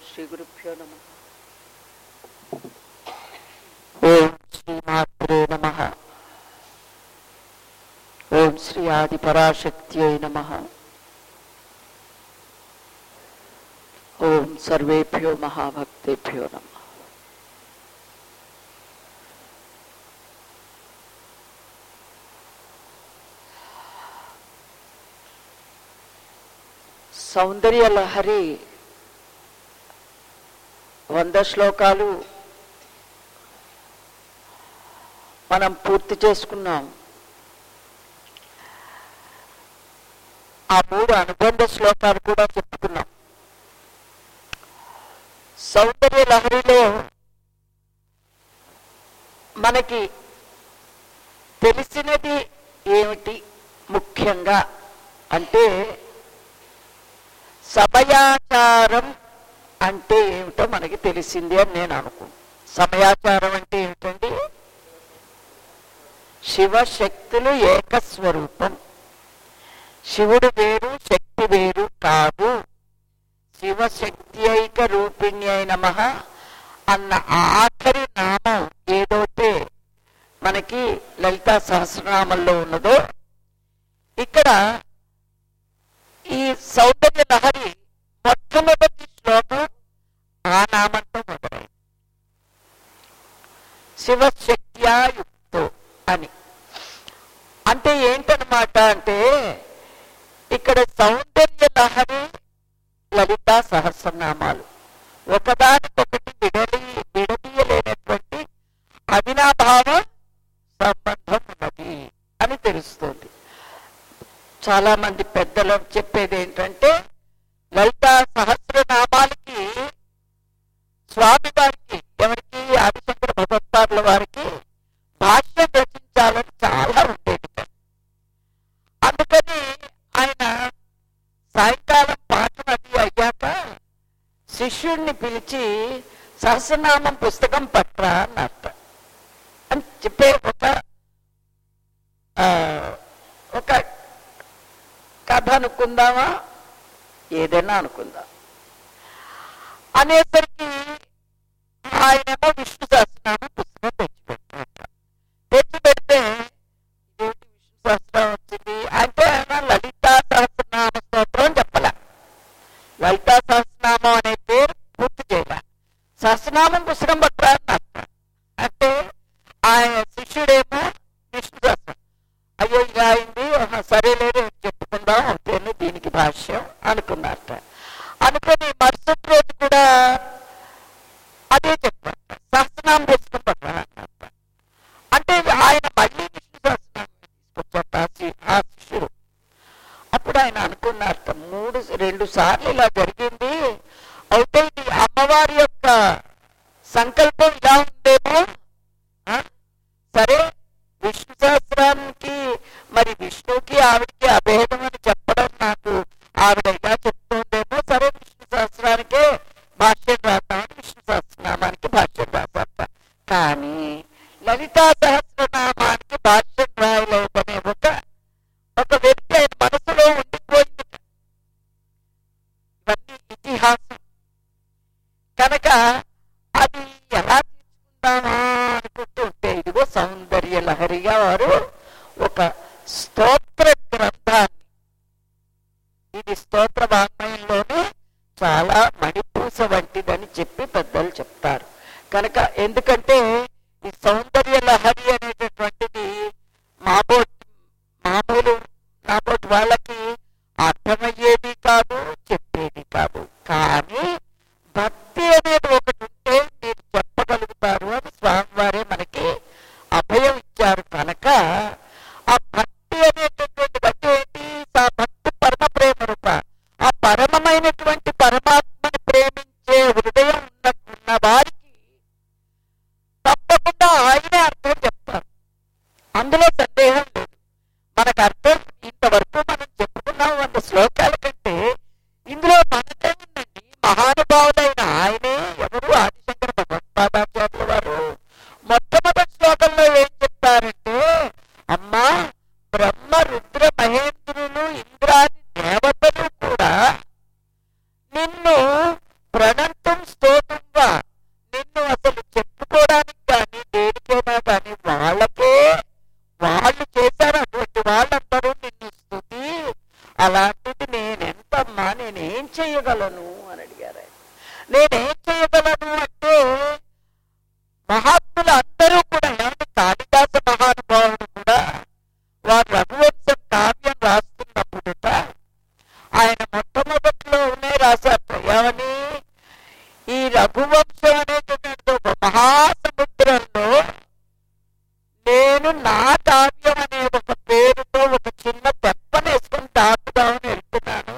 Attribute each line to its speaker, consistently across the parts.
Speaker 1: శ్రీ గురుభ్యో నమ ఓం శ్రీమాత్రే నమ ఓం శ్రీ ఆది పరాశక్త్యై నమ ఓం సర్వేభ్యో మహాభక్తేభ్యో నమ సౌందర్య లహరి వంద శ్లోకాలు మనం పూర్తి చేసుకున్నాం ఆ మూడు అనుబంధ శ్లోకాలు కూడా చెప్పుకున్నాం సౌందర్య లహరిలో మనకి తెలిసినది ఏమిటి ముఖ్యంగా అంటే సమయాచారం అంటే ఏమిటో మనకి తెలిసింది అని నేను అనుకున్నాను సమయాచారం అంటే ఏమిటండి శివశక్తులు ఏకస్వరూపం శివుడు వేరు శక్తి వేరు కాదు శివశక్తి ఐక రూపిణి అయిన మహ అన్న ఆఖరి నామం ఏదైతే మనకి లలితా సహస్రనామంలో ఉన్నదో ఇక్కడ ఈ సౌందర్య లహరి మొట్టమొదటి శ్లోకం ఆ నామంతో మొదలైంది శివశక్త్యాయుక్తో అని అంటే ఏంటనమాట అంటే ఇక్కడ సౌందర్య లహరి లలితా సహస్రనామాలు ఒకదానికొకటి విడలి విడదీయలేనటువంటి అవినాభావ సంబంధం ఉన్నది అని తెలుస్తుంది చాలా మంది పెద్దలు చెప్పేది ఏంటంటే లలితా సహస్రనామాలకి స్వామి వారికి ఎవరికి ఆదిశంకర భగవత్పాదుల వారికి భాష్యం రచించాలని చాలా ఉండేది అందుకని ఆయన సాయంకాలం పాఠం అది అయ్యాక శిష్యుడిని పిలిచి సహస్రనామం పుస్తకం పట్రా అన్నట్ట అని చెప్పే ఒక ఆ, ఒక కథ అనుకుందామా ఏదైనా అనుకుందాం అనేసరికి ఆయనేమో విష్ణు సహస్రనామం పుస్తకం తెచ్చిపెట్టారు తెచ్చిపెడితే ఇదేంటి విష్ణు సహస్రనామం వచ్చింది అంటే ఆయన లలితా సహస్రనామ స్తోత్రం అని చెప్పలే లలితా సహస్రనామం అనే పేరు పూర్తి చేయలే సహస్రనామం పుస్తకం పట్టరా అన్నారు అంటే ఆయన శిష్యుడేమో విష్ణు సహస్రం అయ్యో ఇలా అయింది ఆహా, సరేలేదు చెప్పుకుందాం అంతేను దీనికి భాష్యం అనుకున్నారట అనుకుని మరుసటి రోజు కూడా అదే చెప్పారు సహస్రనామం పుస్తకం పట్టరా అన్నారట అంటే ఆయన మళ్ళీ విష్ణు సహస్రనామం తీసుకొచ్చారట ఆ శి- ఆ శిష్యుడు అప్పుడు ఆయన అనుకున్నారట మూడు రెండు సార్లు ఇలా జరిగింది అయితే ఇది అమ్మవారి యొక్క సంకల్పం ఇలా ఉందేమో ఆ? సరే విష్ణు సహస్రానికి మరి విష్ణుకి ఆవిడకి అభేదం అని చెప్పడం నాకు ఆవిడ ఇలా చెప్తుందేమో సరే విష్ణు సహస్రానికే భాష్యం రాద్దామని విష్ణు సహస్రనామానికి భాష్యం రాసాట కానీ లలితా సహస్రనామానికి భాష్యం రాయలేదనే ఒక ఒక వ్యక్తి ఆయన మనసులో ఉండిపోయింది ఇవన్నీ ఇతిహాసం కనుక అది ఎలా తీసుకుందామా అనుకుంటూ ఉంటే ఇదిగో సౌందర్య లహరిగా వారు ఒక స్తోత్ర గ్రంథాన్ని ఇది స్తోత్ర వాంగ్మయంలోనే చాలా మణిపూస వంటిదని చెప్పి పెద్దలు చెప్తారు కనుక ఎందుకంటే ఈ సౌందర్య లహరి అనేటటువంటిది మాబోట్ మామూలు నాబోటి వాళ్ళకి అర్థమయ్యేది కాదు చెప్పేది కాదు కానీ భక్తి అనేది ఒకటి ఉంటే మీరు చెప్పగలుగుతారు అని స్వామివారే మనకి అభయం ఇచ్చారు కనుక ఆ భక్తి అనేటటువంటి భక్తి ఏంటి ఆ భక్తి పరమ ప్రేమ రూప ఆ పరమమైనటువంటి పరమాత్మని ప్రేమించే హృదయం ఉన్న ఉన్న వారికి తప్పకుండా ఆయనే అర్థం చెప్తారు నేనేం చేయగలను అంటే మహాత్ములు అందరూ కూడా ఏమంటే కాళిదాస మహానుభావుడు కూడా వారు రఘువంశం కావ్యం రాస్తున్నప్పుడుట ఆయన మొట్టమొదటిలోనే రాశారు ఏమని ఈ రఘువంశం అనేటటువంటి ఒక మహాసముద్రంలో నేను నా కావ్యం అనే ఒక పేరుతో ఒక చిన్న తెప్పనేసుకొని దాటుదామని వెళ్తున్నాను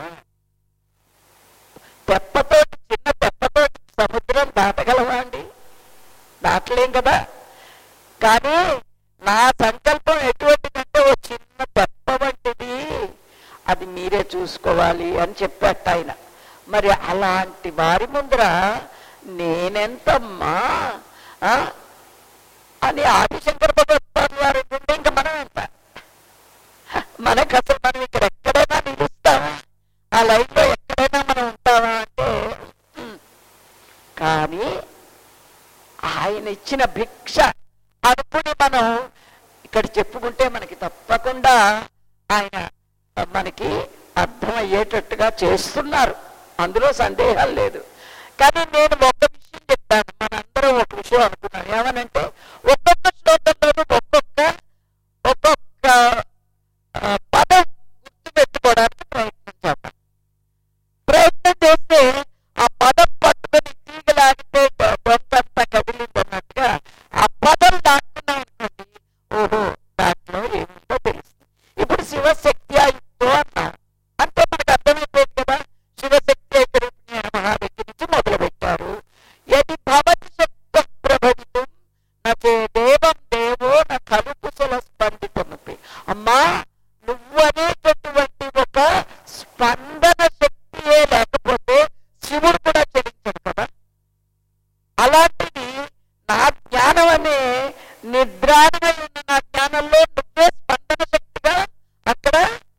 Speaker 1: తెప్పతోటి చిన్న తెప్పతోటి సముద్రం దాటగలవా అండి దాటలేం కదా కానీ నా సంకల్పం ఎటువంటిదంటే ఓ చిన్న తెప్ప వంటిది అది మీరే చూసుకోవాలి అని చెప్పాట ఆయన మరి అలాంటి వారి ముందర నేనెంతమ్మా ఆ? అని ఆదిశంకర భగవత్పాదు వారు ఉంటే ఇంకా మనం ఎంత మనకు అసలు మనం ఇక్కడ ఎక్కడైనా నిలుస్తామా ఆ లైఫ్ లో ఎక్కడైనా మనం ఉంటామా అంటే ఉమ్. కానీ ఆయన ఇచ్చిన భిక్ష అనుకుని మనం ఇక్కడ చెప్పుకుంటే మనకి తప్పకుండా ఆయన మనకి అర్థమయ్యేటట్టుగా చేస్తున్నారు అందులో సందేహం లేదు కానీ నేను ఒక విషయం చెప్తాను మనందరం ఒక విషయం అనుకున్నాం ఏమనంటే ఒక్కొక్క శ్లోకంలోనూ ఒక్కొక్క ఒక్కొక్క ఆ, పదం గుర్తు పెట్టుకోవడానికి ప్రయత్నం చేద్దాం ప్రయత్నం చేస్తే ఆ పదం పట్టుకొని తీగలాగితే దొంగంతా కదిలిందన్నట్టుగా ఆ పదం దాటుకున్నాం అనుకోండి ఓహో దాంట్లో ఏముందో తెలుస్తుంది ఇప్పుడు శివశక్తి ఆయుక్తో అన్నాం అంటే మనకు అర్థమైపోయింది కదా శివశక్తి ఐక్యరూపిణి నమః దగ్గర నుంచి మొదలు పెట్టారు యది భవతి శక్త ప్రభవితం నచే దేవం దేవో నా కలుకుశల స్పందితమపి అమ్మా నువ్వు అనేటటువంటి ఒక స్పందన శక్తియే లేకపోతే శివుడు కూడా చెల్లించడు కదా అలాంటిది నా జ్ఞానం అనే నిద్రాణమై ఉన్న నా జ్ఞానంలో నువ్వే స్పందన శక్తిగా అక్కడ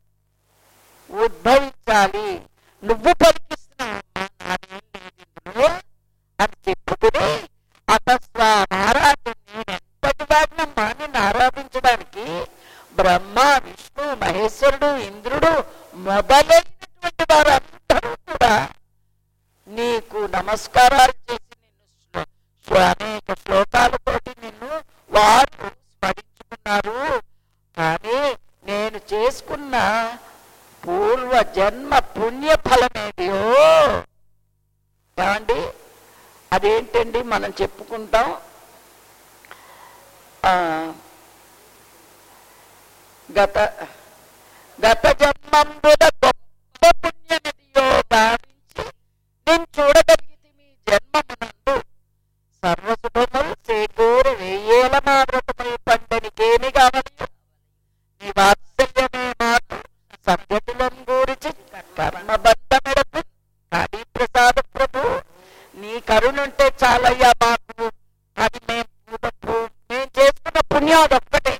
Speaker 1: ఉద్భవించాలి నువ్వు పలికిస్తున్నావమ్మా నాదేం లేదు ఇందులో అని చెప్పుకుని అతస్వా ఆరాధన నేను ఎంతటి వాడినమ్మా నిన్ను ఆరాధించడానికి బ్రహ్మ విష్ణు మహేశ్వరుడు ఇంద్రుడు మొదలైనటువంటి వారందరూ కూడా నీకు నమస్కారాలు చేసి నిన్ను శ్లో- శ్లో- అనేక శ్లోకాలతోటి నిన్ను వారు స్మరించుకున్నారు కానీ నేను చేసుకున్న పూర్వ జన్మ పుణ్య ఫలమేదియో ఏమండి అదేంటండి మనం చెప్పుకుంటాం ఆ, గత గత జన్మంబుల గొప్ప పుణ్యనదియో గావించి నేను చూడగలిగితే మీ జన్మమునందు సర్వశుభములు చేకూర వెయ్యేల మామృతమై పండనికేమి కావాలి నీ వాత్సల్యమే మాకు సంగతులం గూర్చి కర్మబంధమెడకు కాళీ ప్రసాద ప్రభు నీ కరుణుంటే చాలయ్యా మాకు అది మేము మేము చేసుకున్న పుణ్యం అదొక్కటే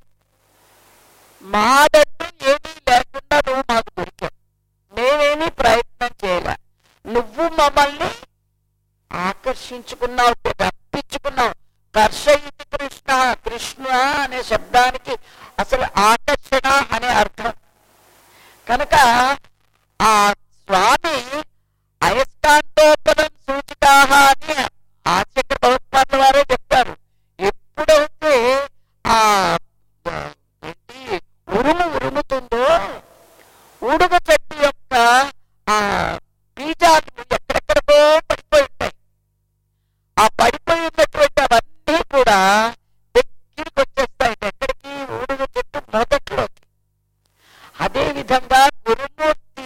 Speaker 1: మాదంటూ ఏమీ లేకుండా నువ్వు మాకు దొరికావు మేమేమీ ప్రయత్నం చేయలే నువ్వు మమ్మల్ని ఆకర్షించుకున్నావు రప్పించుకున్నావు కర్షయితి కృష్ణ కృష్ణ అనే శబ్దానికి అసలు ఆకర్షణ అనే అర్థం కనుక ఆ స్వామి అయస్కాంతోపదం సూచికాహ అని ఆచక్ర భగవత్పాదుల వారే చెప్తారు ఎప్పుడైతే ఆ ఆ, ఏంటి ఉరుము ఉరుముతుందో ఉడుగు చెట్టు యొక్క ఆ బీజాలు ఎక్కడెక్కడికో పడిపోయి ఉంటాయి ఆ పడిపోయి ఉన్నటువంటి అవన్నీ కూడా దగ్గరికి వచ్చేస్తాయి ఎక్కడికి ఊడుగు చెట్టు మొదట్లోకి అదే విధంగా గురుమూర్తి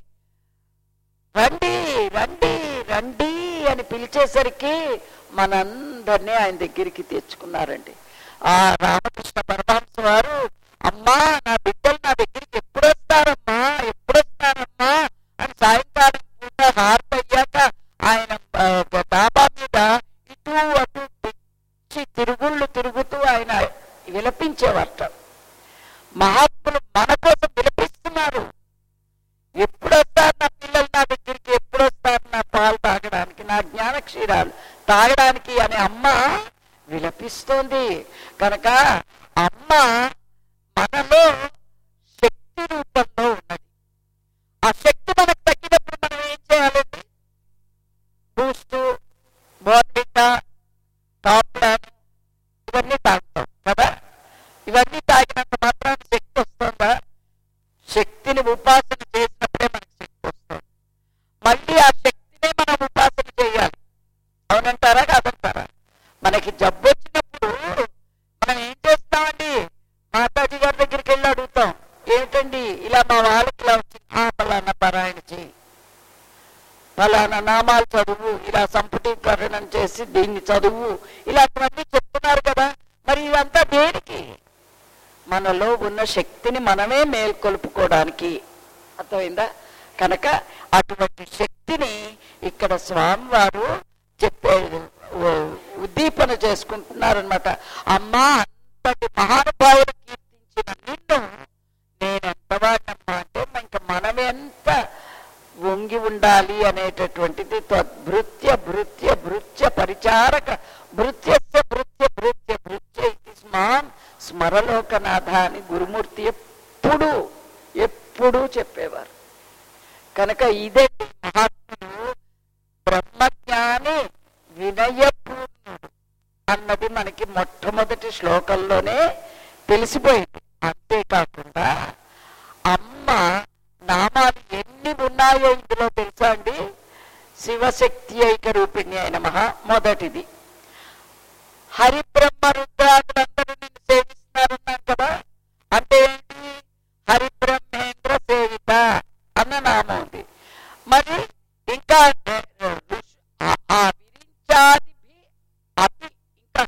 Speaker 1: రండి రండి రండి అని పిలిచేసరికి మనందరినీ ఆయన దగ్గరికి తెచ్చుకున్నారండి ఆ రామకృష్ణ పరమహంస వారు అమ్మా నా బిడ్డలు నా దగ్గరికి ఎప్పుడు వస్తారమ్మా ఎప్పుడు వస్తారమ్మా అని సాయంకాలం పూట హార్పయ్యాక ఆయన ఆ, ఒక డాబా మీద ఇటు అటు పిచ్చి తిరుగుళ్ళు తిరుగుతూ ఆయన విలపించేవారట మహాత్ములు మన కోసం విలపిస్తున్నారు ఎప్పుడు వస్తారు నా పిల్లలు నా దగ్గరికి ఎప్పుడు వస్తారు నా పాలు తాగడానికి నా జ్ఞాన క్షీరాలు తాగడానికి అనే అమ్మ విలపిస్తోంది కనుక అమ్మ మనలో శక్తి రూపంలో ఉన్నది ఆ శక్తి మనకు తగ్గినప్పుడు మనం ఏం చేయాలండి బూస్ట్ అవునంటారా కాదంటారా మనకి జబ్బు వచ్చినప్పుడు మనం ఏం చేస్తామండి మాతాజీ గారి దగ్గరికి వెళ్ళి అడుగుతాం ఏంటండి ఇలా మా వాళ్ళకి ఇలా వచ్చింది ఆ పలానా పారాయణ చేయి ఫలానా నామాలు చదువు ఇలా సంపుటీకరణం చేసి దీన్ని చదువు ఇలాంటివన్నీ చెప్తున్నారు కదా మరి ఇవంతా దేనికి మనలో ఉన్న శక్తిని మనమే మేల్కొల్పుకోవడానికి అర్థమైందా కనుక అటువంటి శక్తిని ఇక్కడ స్వామివారు చెప్పే ఉ- ఉద్దీపన చేసుకుంటున్నారనమాట అమ్మా అంతటి మహానుభావులు కీర్తించిన నిన్ను నేనెంతవాడినమ్మా అంటే ఇంకా మనం ఎంత వంగి ఉండాలి అనేటటువంటిది త్వ- భృత్య భృత్య భృత్య పరిచారక భృత్యస్య భృత్య భృత్య భృత్య ఇది స్మాన్ స్మరలోకనాథ అని గురుమూర్తి ఎప్పుడు ఎప్పుడూ చెప్పేవారు కనుక ఇదే మహాత్ముడు బ్రహ్మజ్ఞాని వినయపూర్ణుడు అన్నది మనకి మొట్టమొదటి శ్లోకంలోనే తెలిసిపోయింది అంతేకాకుండా అమ్మ నామాలు ఎన్ని ఉన్నాయో ఇందులో తెలుసా అండి శివశక్తి ఐక రూపిణి అయిన మహా మొదటిది హరిబ్రహ్మ రుద్రాదులందరూ నిన్ను సేవిస్తున్నారన్నాం కదా అంటే ఏంటి హరిబ్రహ్మేంద్ర సేవిత అన్న నామం ఉంది మరి ఇంకా ఆ- ఆ విరించాది అతి ఇంకా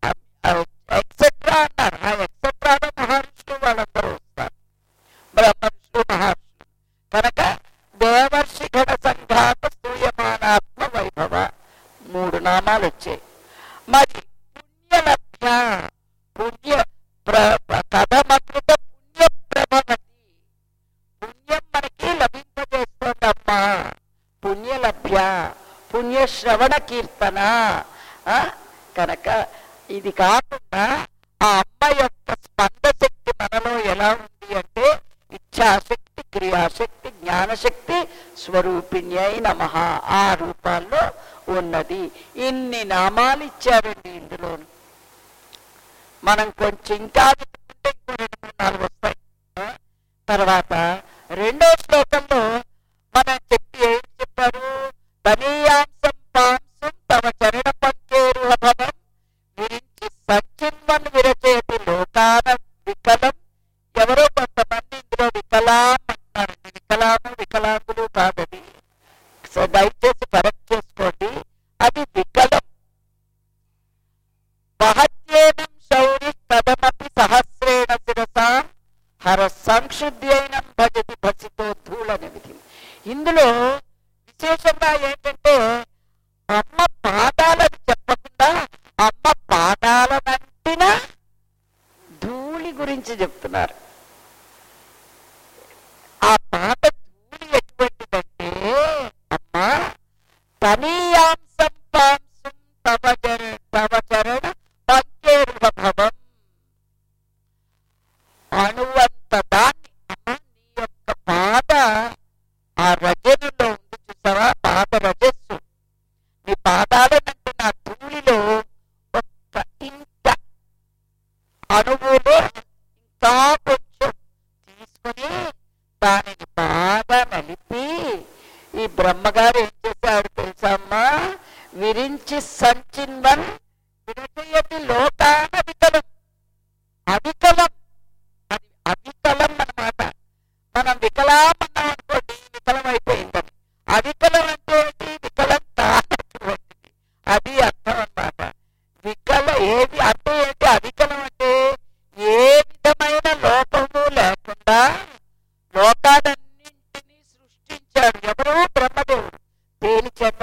Speaker 1: ఎక్సెట్రా అన్నారు ఆ ఎక్సెట్రాలో మహర్షులు వాళ్ళందరూ వస్తారు బ్రహ్మ విష్ణు మహర్షులు కనుక దేవర్షి గణ సంఘాత స్తూయమానాత్మ వైభవ మూడు నామాలు వచ్చాయి మరి పుణ్యలభ్య పుణ్య ప్ర కథమకృత పుణ్య ప్రభవతి పుణ్యం మనకి లభింపజేస్తోందమ్మా పుణ్యలభ్య పుణ్యశ్రవణ కీర్తన ఆ? కనుక ఇది కాకుండా ఆ అమ్మ యొక్క స్పంద శక్తి మనలో ఎలా ఉంది అంటే ఇచ్ఛాశక్తి క్రియాశక్తి జ్ఞానశక్తి స్వరూపిణ్యై నమ ఆ రూపాల్లో ఉన్నది ఇన్ని నామాలు ఇచ్చారండి ఇందులో మనం కొంచెం ఇంకా వెతుక్కుంటే ఇంకో రెండు మూడు నాలుగు వస్తాయి ఆ? తర్వాత రెండో శ్లోకంలో మనం చెప్పి ఏం చెప్పారు తనీయాంశం పాంసం తమ చరణ పంచేరు భవం విరించి సంచిన్వన్ విరచేతి లోకాన వికలం ఎవరో కొంతమంది ఇందులో వికలాం అంటున్నారండి వికలాము వికలాంగులు కాదని సో దయచేసి కరెక్ట్ చేసుకోండి అది వికలం మహత్యేనం శౌరి తదమపి సహస్రేణ శిరసా హర సంక్షుద్ధ్యైనం భజతి భసితో ధూళని విధి ఇందులో విశేషంగా ఏంటంటే అమ్మ పాదాలను చెప్పకుండా అమ్మ పాదాలనంటిన ధూళి గురించి చెప్తున్నారు ఆ పాద ధూళి ఎటువంటిదంటే అమ్మా తనీయాంశం పాంసం తవ చర తవ చరణ పంకేర్వభవం అణువంత దాన్ని అమ్మ నీ యొక్క పాద ఆ రజనులో ఉంది చూసావా పాద రజస్సు నీ పాదాలనంటే నా ధూళిలో ఒక్క ఇంత అణువులో ఇంకా కొంచెం తీసుకుని దానిని బాగా నలిపి ఈ బ్రహ్మగారు ఏం చేశాడు తెలుసమ్మా విరించి సంచిన్వన్ విరచయతి లోకాన వికలం అవికలం అది అవికలం అన్నమాట మనం వికలాం అన్నాం అనుకోండి వికలం అయిపోయిందని అవికలం అంటే ఏంటి వికలం కానటువంటిది అది అర్థం అన్నమాట వికల ఏది అంటే ఏంటి అవికలం అంటే ఏ విధమైన లోపము లేకుండా లోకాలన్నింటినీ సృష్టించాడు ఎవరు బ్రహ్మదేవుడు దేని చేత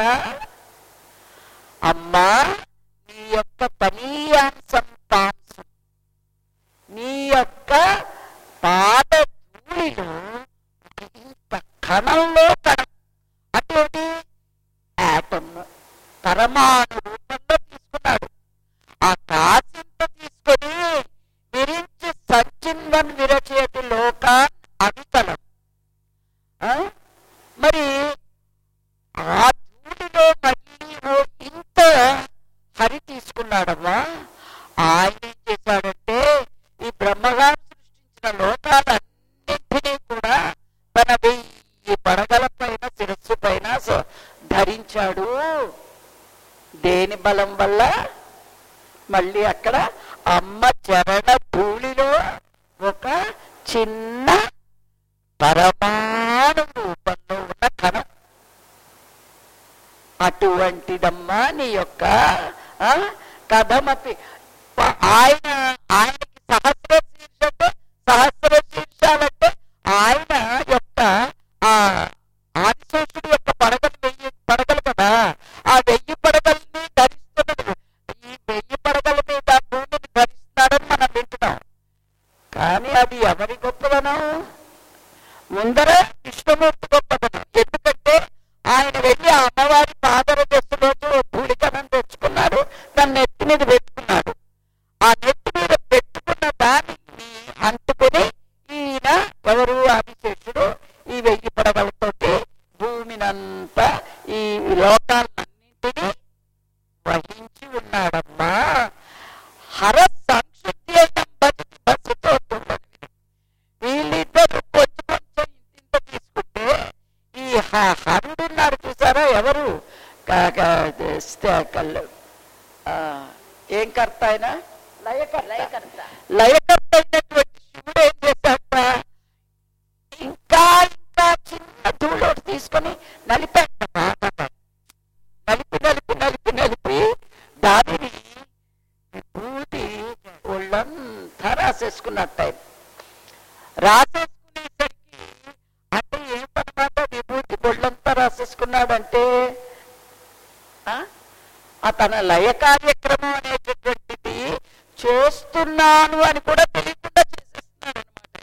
Speaker 1: అమ్మా నీ యొక్క పనీయాంశం పాంసం నీ యొక్క పాద ధూళిలో ఇంత కణంలో కణం అంటే ఏంటి ఆటమ్ పరమాణు రూపంలో తీసుకున్నాడు ఆ కాసింత తీసుకొని విరించి సచిన్వన్ విరచేతి లోకాన్ అవికలం ఆ? మరి ఆ ధూళిలో మళ్ళీ ఓ ఇంత హరి తీసుకున్నాడమ్మా ఆయన ఏం చేశాడంటే ఈ బ్రహ్మగారు సృష్టించిన లోకాలన్నింటినీ కూడా తన వెయ్యి పడగల పైన శిరస్సు పైన స- ధరించాడు దేని బలం వల్ల మళ్ళీ అక్కడ అమ్మ చరణ ధూళిలో ఒక చిన్న పరమాణు రూపంలో ఉన్న కణం అటువంటిదమ్మా నీ యొక్క ఆ, కథమపి ప- ఆయన ఆయనకి సహస్ర శీర్ష అంటే సహస్ర శీర్షాలంటే ఆయన యొక్క ఆ ఆదిశేషుడి యొక్క పడగలు వెయ్యి పడగలు కదా ఆ వెయ్యి పడగల్ని ధరిస్తున్నది ఈ వెయ్యి పడగల మీద భూమిని ధరిస్తున్నాడని మనం వింటున్నాం కానీ అది ఎవరి గొప్పదనం ముందర విష్ణుమూర్తి గొప్పదనం ఎందుకంటే ఆయన వెళ్ళి ఆ అమ్మవారి పాదర దశలోకి ధూళికనం తెచ్చుకున్నాడు దాన్ని నెత్తి మీద పెట్టుకున్నాడు ఆ నెత్తి మీద పెట్టుకున్న దాన్ని అంటుకుని ఈయన ఎవరు ఆదిశేషుడు ఈ వెయ్యి పడగలతోటి భూమినంతా ఈ లోకాలన్నింటినీ వహించి ఉన్నాడమ్మా హర సంక్షుద్ధి అయిన భజతి బస్సుతో తుండని వీళ్ళిద్దరు కొంచెం కొంచెం ఇంత తీసుకుంటే ఈ హ- హరుడు ఉన్నారు చూసారా ఎవరు క- క- స్థ- కల్- ఆ, ఏం కర్త ఆయన లయకర్త
Speaker 2: లయకర్త
Speaker 1: లయకర్త అయినటువంటి శివుడు ఏం చేశాట ఇంకా ఇంకా చిన్న ధూళోడు తీసుకొని నలిపాట బాగా నలిపి నలిపి నలిపి నలిపి దానిని విభూతి ఒళ్ళంతా రాసేసుకున్నట్టు ఆయన రాసేసుకునేసరికి అంటే ఏంటన్నమాట విభూతి ఒళ్ళంతా రాసేసుకున్నాడంటే ఆ? ఆ తన లయ కార్యక్రమం అనేటటువంటిది చేస్తున్నాను అని కూడా తెలియకుండా చేసేస్తున్నాడు అనమాట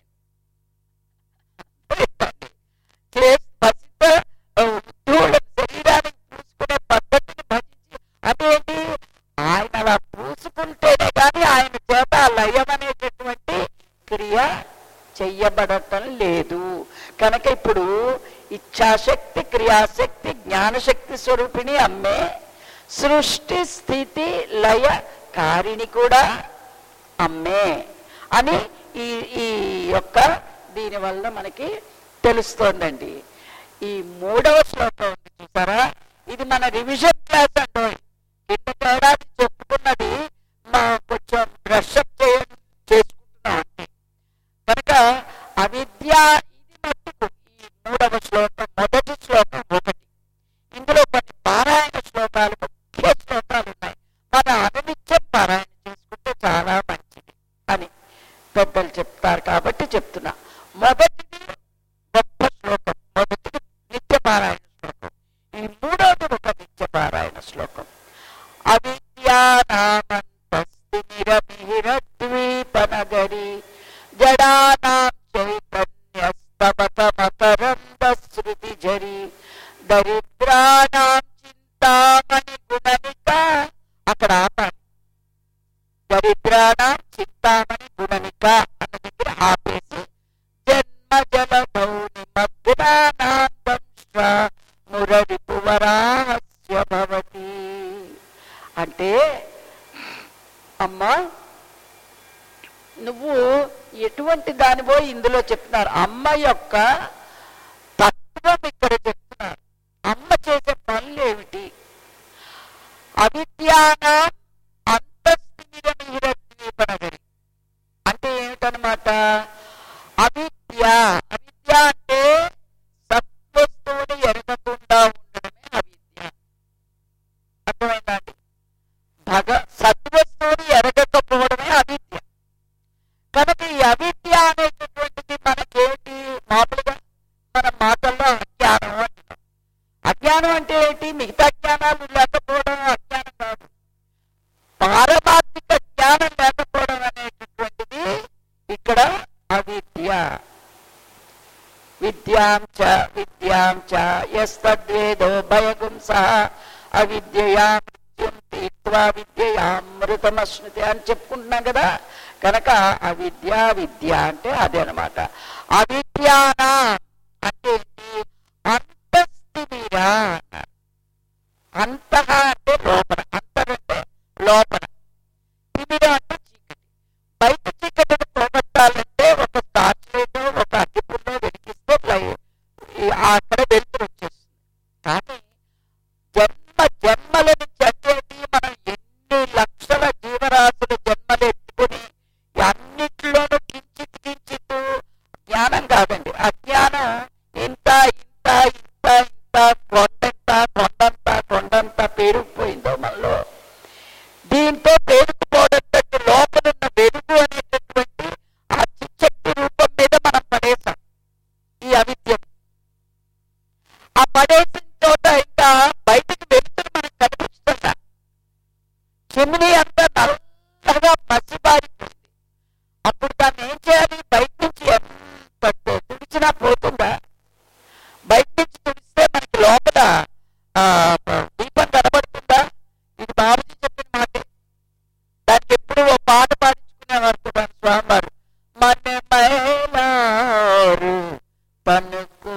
Speaker 1: శరీరానికి పూసుకునే పద్ధతిని భజించి అదేంటి ఆయన అలా పూసుకుంటేనే కానీ ఆయన చేత ఆ లయం అనేటటువంటి క్రియ చెయ్యబడటం లేదు కనుక ఇప్పుడు ఇచ్ఛాశక్తి క్రియాశక్తి జ్ఞానశక్తి స్వరూపిణి అమ్మే సృష్టి స్థితి లయ కారిణి కూడా అమ్మే అని ఈ ఈ యొక్క దీని వల్ల మనకి తెలుస్తోందండి ఈ మూడవ శ్లోకం ఉంది చూసారా ఇది మన రివిజన్ క్లాస్ అండి కింద ఏడాది చెప్పుకున్నది మా కొంచెం బ్రష్ అప్ చేయ చేసుకుంటున్నాం అంతే కనుక అవిద్య ఇది మట్టుకు ఈ మూడవ శ్లోకం మొదటి శ్లోకం ఒకటి ఇందులో కొన్ని పారాయణ శ్లోకాలు ముఖ్య శ్లోకాలు ఉన్నాయి మన అనునిత్యం పారాయణ చేసుకుంటే చాలా మంచిది అని పెద్దలు చెప్తారు కాబట్టి చెప్తున్నా మొదటిది గొప్ప శ్లోకం మొదటిది నిత్య పారాయణ శ్లోకం ఈ మూడవది ఒక నిత్య పారాయణ శ్లోకం అవిద్యానామంతస్తిమిరమిహిరద్వీపనగరి జడానాం చైతన్యస్తమతమకరందశ్రుతిజరి దరిద్రాణాం చింతామణి గుణనిక అక్కడ ఆపాలి దరిద్రాణాం చింతామణి గుణనిక అన్న దగ్గర ఆపేసి జన్మ జలమౌ నిమగ్నానాందం మురరిపువరాహస్య భవతి అంటే అమ్మా నువ్వు ఎటువంటి దానివో ఇందులో చెప్తున్నారు అమ్మ యొక్క తత్వం ఇక్కడ చెప్తున్నారు అమ్మ చేసే పనులు ఏమిటి అవిద్యానం అంతస్థిరమిహిరద్వీపనగరి అంటే ఏమిటనమాట అవిద్య అవిద్య అంటే సత్వస్తువుని ఎరగకుండా ఉండడమే అవిద్య అర్థమైందా అండి భగ సత్వస్తువుని ఎరగకపోవడమే అవిద్య కనుక ఈ అవిద్య అనేటటువంటిది మనకేంటి మామూలుగా మన మాటల్లో అజ్ఞానం అంటున్నాం అజ్ఞానం అంటే ఏంటి మిగతా జ్ఞానాలు లేకపోవడం అజ్ఞానం కాదు పారమార్థిక జ్ఞానం లేకపోవడం అనేటటువంటిది ఇక్కడ అవిద్య విద్యాం చ విద్యాం చ యస్తద్వేదో భయగుం సహ అవిద్యయా మృత్యుం తీత్వా విద్యయామృతమశ్నుతి అని చెప్పుకుంటున్నాం కదా కనుక అవిద్య విద్య అంటే అదే అనమాట అవిద్యానా అంటే ఏంటి అంతస్థిమిరా అన్నారు అంతః అంటే లోపల అంతరంటే లోపల తిమిర అంటే చీకటి బయట చీకటిని పోగొట్టాలంటే ఒక టార్చ్ లైట్ ఒక అగ్గిపుల్లో వెలిగిస్తే లై- ఈ- అక్కడ వెలుతురు వచ్చేస్తుంది కానీ జన్మ జన్మల నుంచి అంటే ఏంటి? చిమ్నీ అంతా నల్లగా మసిబారిపోయింది అప్పుడు దాన్ని ఏం చేయాలి బయట నుంచి ఎంత తుడిచినా పోతుందా బయట నుంచి తుడిస్తే మనకి లోపల ఆ, దీపం కనబడుతుందా ఇది బాబుజీ చెప్పిన మాటే దానికి ఎప్పుడు ఓ పాట పాడించుకునేవారు కూడా స్వామివారు మన మైలారు పనుకో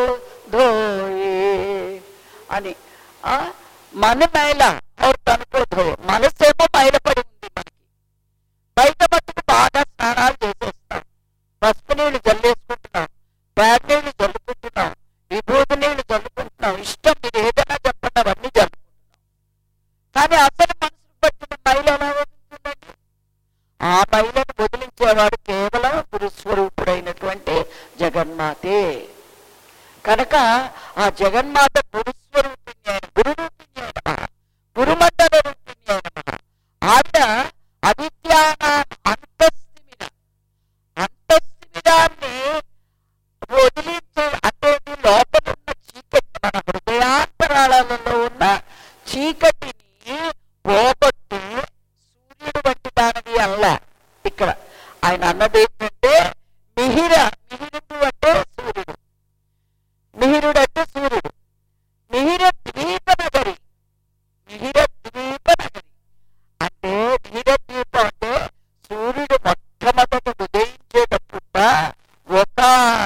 Speaker 1: ధోయే అని ఆ, మన మైల और తనుకో ధోయే మనసేమో మైలపడి ఉంది మనకి బయట మట్టుకు బాగా స్నానాలు చేసేస్తాం పసుపు నీళ్లు జల్లేసుకుంటున్నాం ప్యాడ్ నీళ్లు జల్లుకుంటున్నాం విభూతి నీళ్లు జల్లుకుంటున్నాం ఇష్టం మీరు ఏదైనా చెప్పండి అవన్నీ జల్లుకుంటున్నాం కానీ అసలు మనసుకు పట్టిన మైలు ఎలా వదులుతుందండి ఆ మైలను వదిలించేవాడు కేవలం గురుస్వరూపుడైనటువంటి జగన్మాతే కనుక ఆ జగన్మాత గురుస్వరూపిణి అయిన గురురూపిణి అయిన గురుమండల రూపిణి అయిన ఆవిడ అవిద్యానాం అంతస్థిమిన అంతస్థిమిరాన్ని వదిలించే అంటే ఈ లోపల ఉన్న చీకటి మన హృదయాంతరాళాలలో ఉన్న చీకటిని పోగొట్టి సూర్యుడు వంటి దానివి అల్లా ఇక్కడ ఆయన అన్నది ఏంటంటే మిహిర మిహిరుడు అంటే సూర్యుడు మిహిరుడు అంటే సూర్యుడు మిహిర ద్వీప నగరి మిహిర ద్వీప నగరి అంటే మిహిర ద్వీపం అంటే సూర్యుడు మొట్టమొదట ఉదయించేటప్పుడు ఒక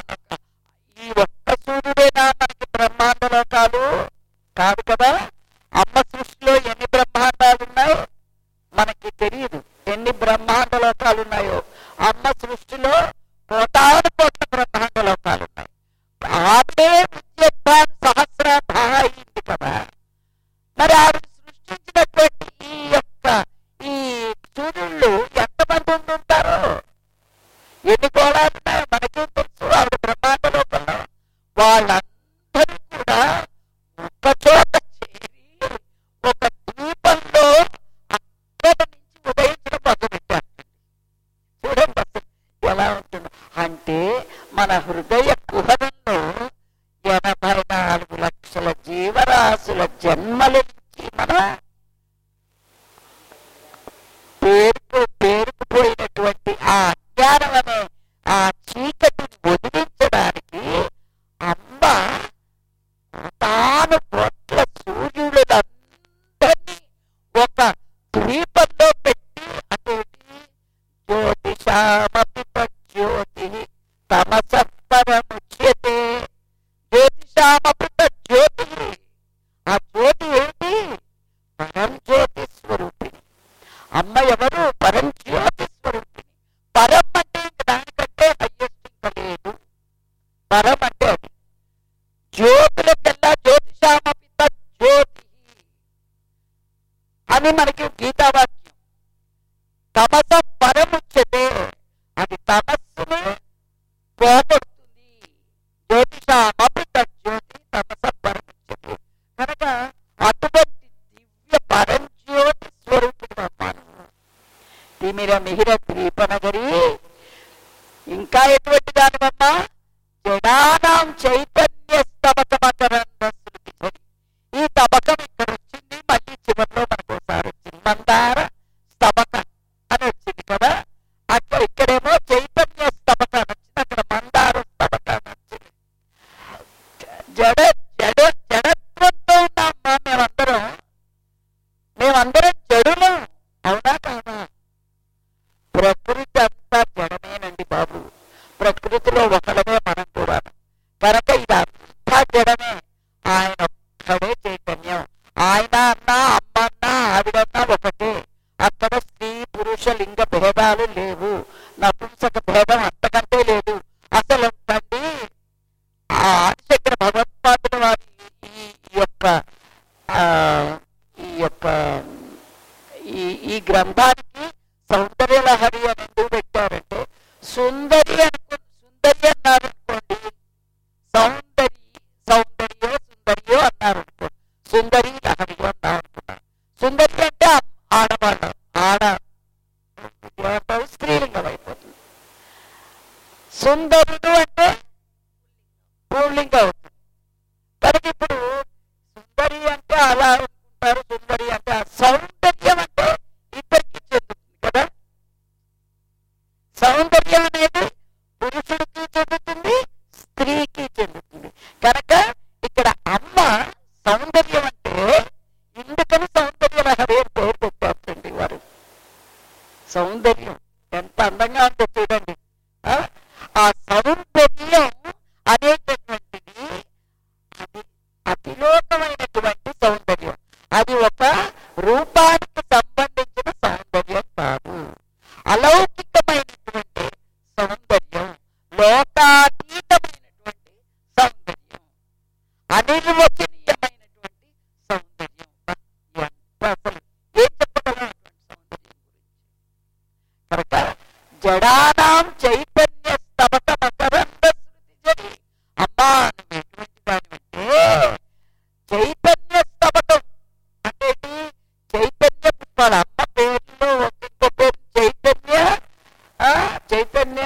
Speaker 1: ఈ ఒక్క సూర్యుడేనా మనకి బ్రహ్మాండ లోకాలు కాదు కదా అమ్మ సృష్టిలో ఎన్ని బ్రహ్మాండాలు ఉన్నాయి మనకి తెలియదు ఎన్ని బ్రహ్మాండ లోకాలు ఉన్నాయో అమ్మ సృష్టిలో కోటాను కోట్ల బ్రహ్మాండ లోకాలు ఉన్నాయి ఆవిడే విద్యుద్భాన్ సహస్రాభ అయింది కదా మరి ఆవిడ సృష్టించినటువంటి ఈ యొక్క ఈ సూర్యుళ్ళు ఎంతమంది ఉంటుంటారో ఎన్ని కోణాలు ఉన్నాయో మనకేం తెలుసు ఆవిడ బ్రహ్మాండ లోకంలో వాళ్ళందరూ కూడా ఒక చోట చేరి ఒక ద్వీపంలో అక్కడ నుంచి ఉదయించడం మొదలుపెట్టారు చూడండి అసలు ఎలా ఉంటుందో అంటే మన హృదయ కుహరంలో ఎనభై నాలుగు లక్షల జీవరాశుల జన్మల నుంచి మన పేరుకు పేరుకుపోయినటువంటి ఆ అజ్ఞానం అనే ఆ చీకటిని వదిలించడానికి అమ్మ తాను కోట్ల సూర్యులందరినీ ఒక ద్వీపంలో పెట్టి అదేంటి జ్యోతిషామపి జ్యోతి తమసత్పరముచ్యతే జ్యోతిషామపి జ్యోతి ఆ జ్యోతి ఏంటి పరం జ్యోతి స్వరూపిణి అమ్మ ఎవరు పరం జ్యోతి స్వరూపిణి పరం అంటే ఇంక దానికంటే హయ్యెస్ట్ ఇంకా లేదు పరం అంటే అది జ్యోతులకెల్లా జ్యోతిషామపి జ్యోతి అని మనకి గీతావాక్యం తమస పరముచ్యతే అది తమస్సుని పోగొడుతుంది జ్యోతిషామపి జ్యోతి తమస పరముచ్యతే కనుక అటువంటి దివ్య పరంజ్యోతి స్వరూపుడు అమ్మాను తిమిర మిహిర ద్వీపనగరి ఇంకా ఎటువంటి దానివమ్మా జడానాం చైతన్య స్తబకమకరంద శృతి ధ్వని. ఈ తబకం ఇక్కడ వచ్చింది మళ్ళీ చివరిలో మనకు ఒకసారి వచ్చింది మందార స్తబక అని వచ్చింది కదా అక్కడ ఇక్కడేమో చైతన్య స్తబక అని వచ్చింది అక్కడ మందార స్తబక అని వచ్చింది జడ జడ జడత్వంతో ఉన్నామా మేమందరం మేమందరం జడులు అవునా కాదా ప్రకృతి అంతా జడమేనండి బాబు ప్రకృతిలో ఒకడమే మనం కూడా కనుక ఇదంతా జడమే ఆయన ఒక్కడే చైతన్యం ఆయన అన్నా అమ్మ అన్నా ఆవిడన్నా ఒకటే అక్కడ స్త్రీ పురుష లింగ భేదాలు లేవు నపుంసక భేదం అంతకంటే లేదు అసలు తండ్రి ఆ ఆదిశంకర భగవత్పాదుల వారి ఈ ఈ యొక్క ఆ, ఈ యొక్క ఈ ఈ గ్రంథానికి సౌందర్య లహరి అని ఎందుకు పెట్టారంటే సుందరి అనుకో సుందరి అన్నారు అనుకోండి సౌందరి సౌందర్యో సుందరియో అన్నారు అనుకో సుందరి లహరియో అన్నారు అనుకున్నారు సుందరి అంటే ఆ- ఆడవాళ్ళం ఆడ ఏమంటారు? స్త్రీలింగం అయిపోతుంది సుందరుడు అంటే పూర్లింగం అవుతుంది కనుక ఇప్పుడు సుందరి అంటే అలా అనుకుంటారు సుందరి అంటే ఆ సౌందర్యం అంటే సౌందర్యం ఎంత అందంగా ఉందో చూడండి ఆ? ఆ సౌందర్యం అనేటటువంటిది అది అతిలోకమైనటువంటి సౌందర్యం అది ఒక రూపానికి సంబంధించిన సౌందర్యం కాదు అలౌకికమైనటువంటి సౌందర్యం లోకాతీతమైనటువంటి సౌందర్యం అనిర్వచనీయమైనటువంటి సౌందర్యం బా, ఎంత అసలు ఏం చెప్పగలం అటువంటి సౌందర్యం గురించి కనుక జడానాం చైతన్య స్తవక మకరంద శృతి జరి అమ్మా నువ్వు ఎటువంటి దానివంటే చైతన్య స్తవకం అంటే ఏంటి? చైతన్య పుష్పాల అమ్మ పేరులో ఒక్కొక్క పేరు చైతన్య ఆ, చైతన్య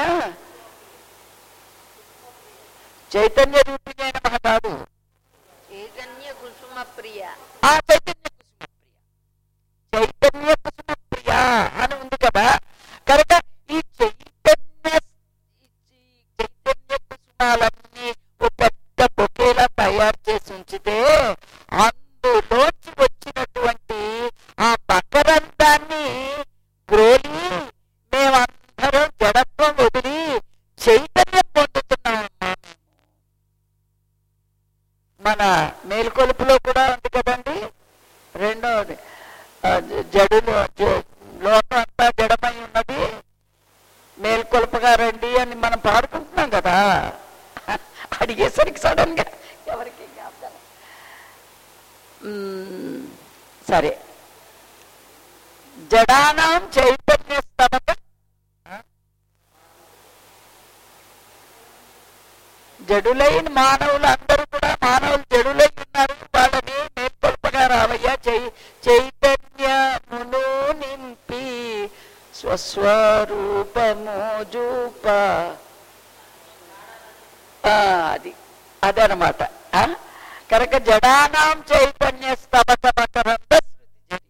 Speaker 1: చైతన్య రూపిణి అయిన మహా కాదు
Speaker 2: చైతన్య కుసుమ ప్రియ
Speaker 1: ఆ చైతన్య కుసుమ ప్రియ చైతన్య కుసుమ ప్రియ అని ఉంది కదా కనుక ఈ చైతన్య ఈ చైతన్య కుసుమాలన్నీ ఒక పెద్ద బొకేలా తయారు చేసి ఉంచితే అందులోంచి వచ్చినటువంటి ఆ మకరందాన్ని గ్రోలి మేమందరం జడత్వం వదిలి చైతన్యం పొందుతున్నామమ్మా మేము మన మేల్కొలుపులో కూడా ఉంది కదండి రెండవది ఆ, జ- జడులు జ- లోకం అంతా జడమై ఉన్నది మేల్కొలుపుగా రండి అని మనం పాడుకుంటున్నాం కదా అడిగేసరికి సడన్ గా ఎవరికి జ్ఞాపకం మ్మ్, సరే జడానాం చైతన్య స్తవక జడులైన మానవులు అందరూ కూడా మానవులు జడులై ఉన్నారు వాళ్ళని మేల్కొల్పగా రావయ్యా చై చైతన్యమును నింపి స్వస్వరూపము జూప ఆ, అది అదనమాట ఆ? కనుక జడానాం చైతన్య స్తవతమకరంద శృతి జరి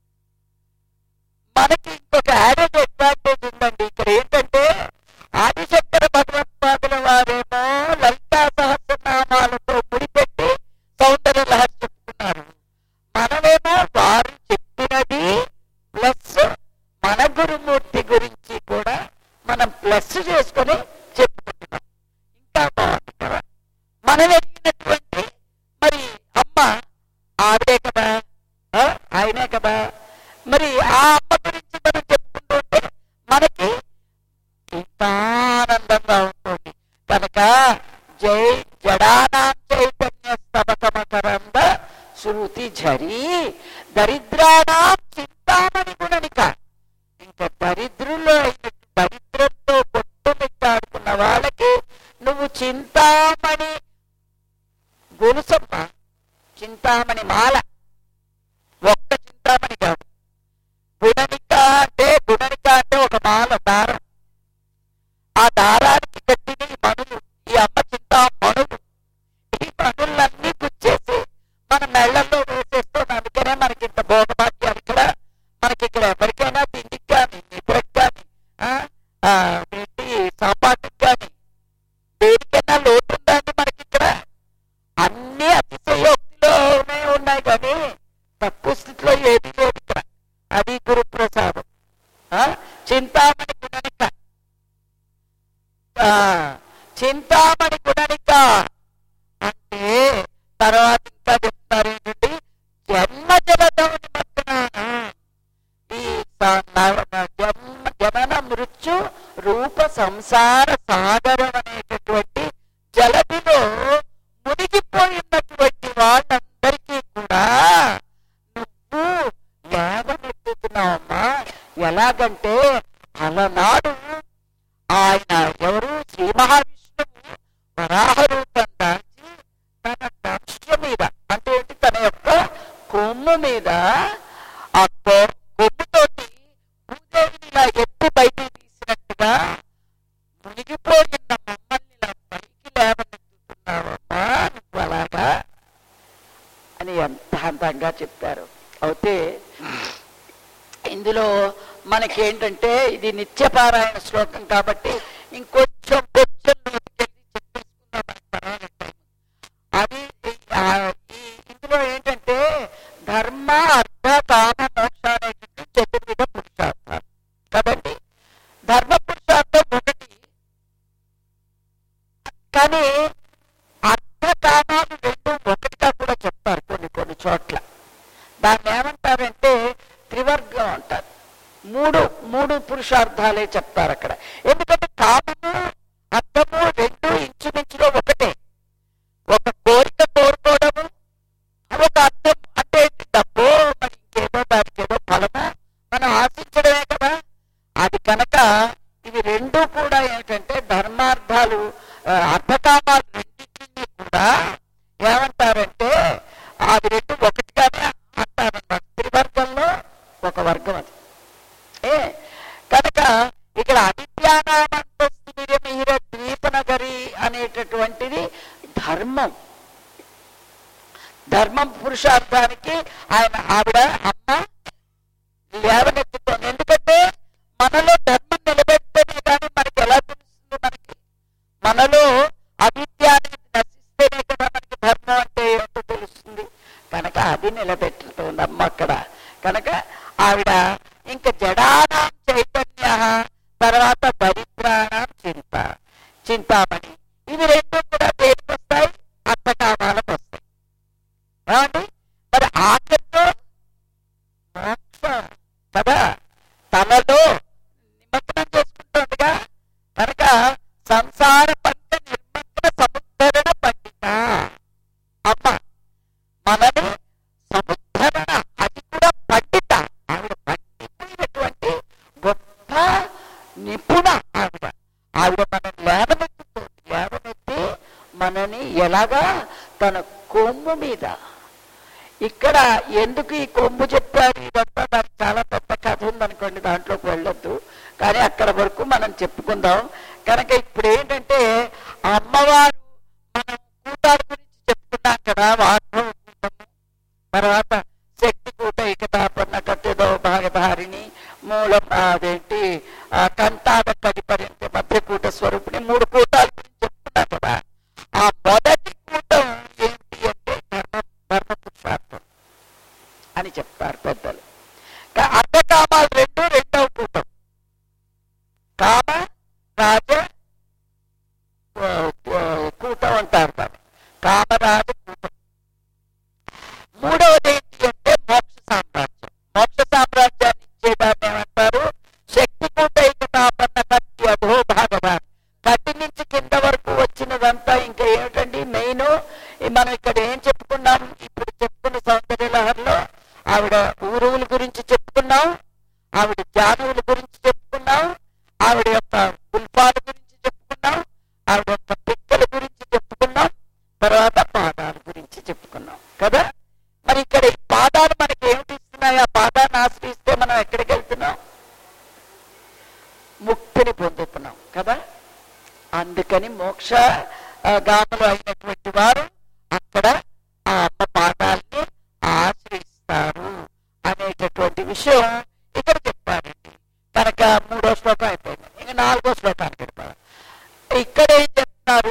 Speaker 1: మనకి ఇంకొక యాడెడ్ అడ్వాంటేజ్ ఉందండి ఇక్కడ ఏంటంటే ఆదిశంకర భగవత్పాదుల వారేమో లలితా సహస్రనామాలతో ముడిపెట్టి సౌందర్య లహరి చెప్పుకున్నారు మనమేమో వారు చెప్పినది ప్లస్ మన గురుమూర్తి గురించి కూడా మనం ప్లస్ చేసుకొని చెప్పుకుంటున్నాం ఇంకా బాగుంది కదా మనం ఎరిగినటువంటి మరి అమ్మ ఆవిడే కదా ఆ? ఆయనే కదా మరి ఆ అమ్మ గురించి మనం చెప్పుకుంటుంటే మనకి ఎంత ఆనందంగా ఉంటుంది కనుక జై జడానాం చైతన్య స్తవకమకరంద శృతి ఝరి దరిద్రానాం చింతామణి గుణనిక ఇంకా దరిద్రుల్లో అయిన దరిద్రంతో కొట్టుమిట్టాడుకున్న వాళ్ళకి నువ్వు చింతామణి గొలుసమ్మ చింతామణి మాల ఒక్క చింతామణి కాదు గుణనిక అంటే గుణనిక అంటే ఒక మాల దారం ఆ దారానికి కట్టిన ఈ మణులు ఈ అమ్మ చింతా మణులు ఈ మణులన్నీ గుచ్చేసి మన మెళ్ళల్లో వేసేస్తాం అందుకనే మనకి ఇంత భోగభాగ్యాలు ఇక్కడ మనకి ఇక్కడ ఎవరికైనా తిండికి కానీ నిద్రకు కానీ ఆ, ఆ, ఏంటి సాపాటుకి కానీ దేనికైనా లోటు ఉందా అండి మనకి ఇక్కడ అన్ని అతిశయోక్తిలోనే ఉన్నాయి కానీ తక్కువ స్థితిలో ఏది లేదు ఇక్కడ అది గురు ప్రసాదం ఆ? చింతామణి గుణనిక ఆ, చింతామణి గుణనిక అంటే తర్వాత ఇంకా చెప్తారు ఏంటంటే జన్మ జలదం నిమగ్నాన ఈ స- నవ- జన్మ జనన మృత్యు రూప సంసార సాగరం అనేటటువంటి జలదిలో మునిగిపోయినటువంటి వాళ్ళందరికీ కూడా నువ్వు లేవనెత్తుతున్నావమ్మా ఎలాగంటే అలనాడు ఆయన ఎవరు శ్రీ మహావిష్ణువు వరాహ రూపం దాల్చి తన దక్ష మీద అంటే ఏంటి తన యొక్క కొమ్ము మీద ఆ కొ- కొమ్ముతోటి భూదేవిని ఇలా ఎత్తి బయటికి తీసినట్టుగా మునిగిపోయిన మమ్మల్ని ఇలా పైకి లేవనెత్తుతున్నావమ్మా నువ్వు అలాగా అని ఎంత అందంగా చెప్పారు అయితే ఇందులో మనకేంటంటే ఇది నిత్యపారాయణ శ్లోకం కాబట్టి ఇంకొంచెం కొంచెం లోతుకెళ్ళి చెప్పేసుకుందాం మనకి పర్వాలేదు టైం. అది ఆ, ఈ ఇందులో ఏంటంటే ధర్మ అర్థ కామ మోక్ష అనేటువంటి చతుర్విధ పురుషార్థాలు కదండి అర్థం అంటారు మూడు మూడు పురుషార్థాలే చెప్తారు అక్కడ ఎందుకంటే కామము అర్థము రెండు ఇంచుమించులో ఒకటే ఒక కోరిక కోరుకోవడము ఒక అర్థం అంటే ఏంటి? డబ్బు మరి ఇంకేదో దానికి ఏదో ఫలము మనం ఆశించడమే కదా అది కనుక ఇవి రెండు కూడా ఏమిటంటే ధర్మార్థాలు ఆ, అర్థకామాలు రెండింటినీ కూడా ఏమంటారంటే అది రెండు ఒకటిగానే అంటారన్నమాట త్రివర్గంలో ఒక వర్గం అది ఏ కనుక ఇక్కడ అవిద్యానామంతస్తు మిహిర ద్వీపనగరి అనేటటువంటిది ధర్మం ధర్మం పురుషార్థానికి ఆయన ఆవిడ అమ్మ లేవనెత్తుతోంది ఎందుకంటే మనలో ధర్మం నిలబెడితేనే కానీ మనకి ఎలా తెలుస్తుంది మనకి మనలో అవిద్య అనేది నశిస్తేనే కదా మనకి ధర్మం అంటే ఏంటో తెలుస్తుంది కనుక అది నిలబెట్టుతోంది అమ్మ అక్కడ కనుక ఆవిడ ఇంకా జడానాం చైతన్య తర్వాత దరిద్రాణం చింత చింతామణి ఇవి రెండు కూడా దేనికి వస్తాయి అర్థకామాలకు వస్తాయి ఏమండి మరి ఆఖరితో మోక్ష కదా తనలో నిమగ్నం చేసుకుంటుండగా కనుక సంసార పంట నిర్మగ్న సముద్ధరణ పండిత అమ్మ మనని సముద్ధరణ అది కూడా పండిత ఆవిడ పండిపోయినటువంటి గొప్ప నిపుణ ఆవిడ ఆవిడ మనం లేవనెత్తుతుంది లేవనెత్తి మనని ఎలాగా తన కొమ్ము మీద ఇక్కడ ఎందుకు ఈ కొమ్ము చెప్పారు ఇదంతా నాకు చాలా పెద్ద కథ ఉందనుకోండి దాంట్లోకి వెళ్ళొద్దు కానీ అక్కడ వరకు మనం చెప్పుకుందాం కనుక ఇప్పుడు ఏంటంటే ఆ అమ్మవారు మనం కూటాడు గురించి చెప్పుకున్నాం కదా వాగ్భవ కూటము తర్వాత శక్తి కూట ఇకతాపన్న కట్టెదో భాగధారిణి మూలం అదేంటి ఆ కంతాద కడిపరింత మధ్యకూట స్వరూపిణి మూడు కూటాల గురించి చెప్పుకున్నాం కదా ఆ మొదటి కూటం ఏంటి అంటే ధర్మ ధర్మ పురుషార్థం అని చెప్తారు పెద్దలు కా- అర్థకామాలు రెండు రెండవ కూటం కామ రాజ ఆ, ఆ, కూటం అంటారు దాన్ని కామరాజ కూటం మూడవది ఏంటి అంటే మోక్ష సామ్రాజ్యం మోక్ష సామ్రాజ్యాన్ని ఇచ్చేదాన్ని ఏమంటారు శక్తి కూట ఏకతాపన్న కత్తి అధో భాగవాన్ కట్టి నుంచి కింద వరకు వచ్చినదంతా ఇంకా ఏమిటండి మెయిన్ మనం ఇక్కడ ఏం చెప్పుకున్నాం ఇప్పుడు చెప్పుకున్న సౌందర్య లహరిలో ఆవిడ ఊరువుల గురించి చెప్పుకున్నాం ఆవిడ జానువుల గురించి చెప్పుకున్నాం ఆవిడ యొక్క పుల్పాల గురించి చెప్పుకున్నాం ఆవిడ యొక్క పిక్కల గురించి చెప్పుకున్నాం తర్వాత పాదాల గురించి చెప్పుకున్నాం కదా మరి ఇక్కడ ఈ పాదాలు మనకి ఏమిటి ఇస్తున్నాయి ఆ పాదాన్ని ఆశ్రయిస్తే మనం ఎక్కడికి వెళ్తున్నాం ముక్తిని పొందుతున్నాం కదా అందుకని మోక్ష ఆ, గాములు అయినటువంటి వారు అక్కడ ఆ అమ్మ పాదాలని ఆశ్రయిస్తారు అనేటటువంటి విషయం ఇక్కడ చెప్పారండి కనుక మూడో శ్లోకం అయిపోయింది ఇంకా నాలుగో శ్లోకానికి వెళ్ళిపోయాం ఇక్కడ ఏం చెప్తున్నారు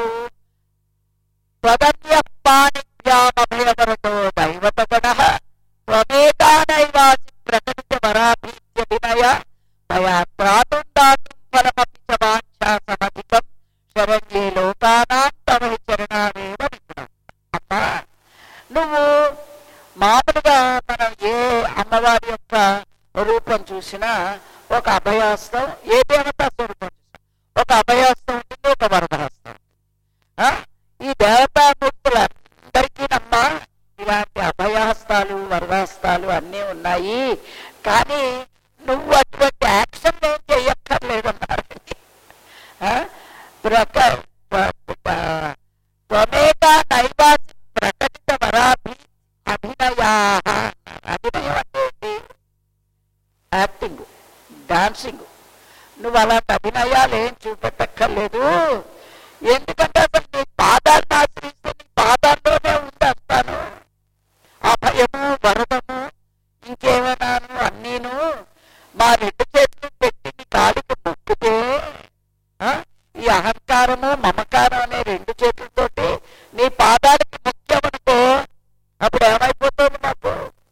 Speaker 1: త్వదన్యపాణిభ్యామభయవరతో దైవతగణ త్వమేకానైవాసి ప్రకటిత వరాభీత్య వినయ మయా త్రాతుం దాతుం ఫలమపి చ వాంఛా సమధికం శరణ్యే లోకానాం తవ హి చరణావేవ విఘ్నం అమ్మా నువ్వు మామూలుగా మనం ఏ అమ్మవారి యొక్క రూపం చూసినా ఒక అభయహస్తం ఏ దేవత స్వరూపం చూసినా ఒక అభయహస్తం ఉంటుంది ఒక వరదహస్తం ఉంటుంది ఆ? ఈ దేవతామూర్తులందరికీ నమ్మా ఇలాంటి అభయహస్తాలు వరదహస్తాలు అన్నీ ఉన్నాయి కానీ నువ్వు అటువంటి యాక్షన్ ఏం చెయ్యక్కర్లేదన్నారు ఆ? ప్రక- ప- ప- త్వమేకా నైవాసి ప్రకటిత వరాభి అభినయా అభినయం అంటే ఏంటి యాక్టింగ్ డాన్సింగ్ నువ్వు అలాంటి అభినయాలు ఏం చూపెట్టక్కర్లేదు ఎందుకంటే అసలు నీ పాదాలను ఆశ్రయిస్తే నీ పాదాల్లోనే ఉందేస్తాను అభయము వరదము ఇంకేమైనాను అన్నీను మా రెండు చేతులు పెట్టి నీ కాడికి మొక్కితే ఆ, ఈ అహంకారము మమకారం అనే రెండు చేతులతోటి నీ పాదాలకి ముఖ్యమనుకో అప్పుడు ఏమైపోతుంది మాకు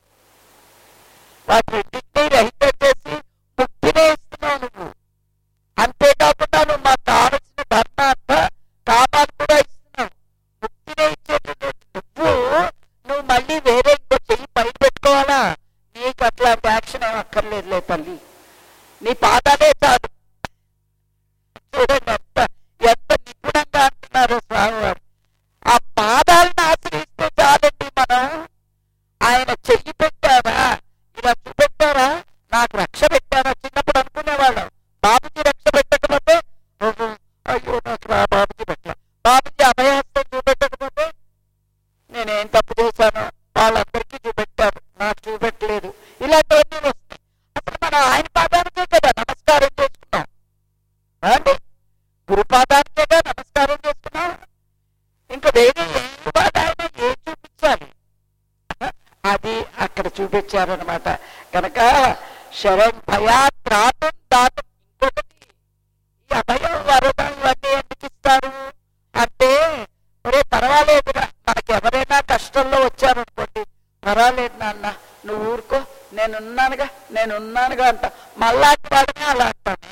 Speaker 1: వాటి రెండింటినీ రహితం చేసి ముక్తినే ఇస్తున్నావు నువ్వు అంతేకాకుండా నువ్వు మాకు కావలసిన ధర్మార్థ కామాలు కూడా ఇస్తున్నావు ముక్తినే ఇచ్చేటటువంటి నువ్వు నువ్వు మళ్ళీ వేరే ఇంకో చెయ్యి పైన పెట్టుకోవాలా నీకు అట్లాంటి యాక్షన్ ఏం అక్కర్లేదులే తల్లి నీ పాదాలే చాలు చూడండి ఎంత ఎంత నిపుణంగా అంటున్నారు స్వామివారు ఆ పాదాలను ఆశ్రయిస్తే చాలండి మనం ఆయన చెయ్యి పెట్టారా ఇలా చూపెట్టారా నాకు రక్ష పెట్టారా చిన్నప్పుడు అనుకునేవాళ్ళం బాబుజీ రక్ష పెట్టకపోతే ఓహో, అయ్యో నాకు రా బాబుజీ పెట్ట బాబుజీ అభయహస్తం చూపెట్టకపోతే నేనేం తప్పు చేశాను వాళ్ళందరికీ చూపెట్టారు నాకు చూపెట్టలేదు ఇలాంటివన్నీ వస్తాయి అసలు మనం ఆయన పాదానికే కదా నమస్కారం చేసుకున్నాం అండి గురుపాదానికేగా నమస్కారం చేసుకున్నాం ఇంకా వేరే ఏ ఆయన ఏం చూపించాలి అది అక్కడ చూపించారనమాట కనుక శరణ్ భయాత్ రాతం దాతం ఇంకొకటి ఈ అభయం వరదం ఇవన్నీ ఎందుకు ఇస్తారు అంటే ఒరే పర్వాలేదురా మనకి ఎవరైనా కష్టంలో వచ్చారనుకోండి పర్వాలేదు నాన్న నువ్వు ఊరుకో నేనున్నానుగా నేనున్నానుగా అంట మళ్ళాంటి వాడిని అలా అంటాను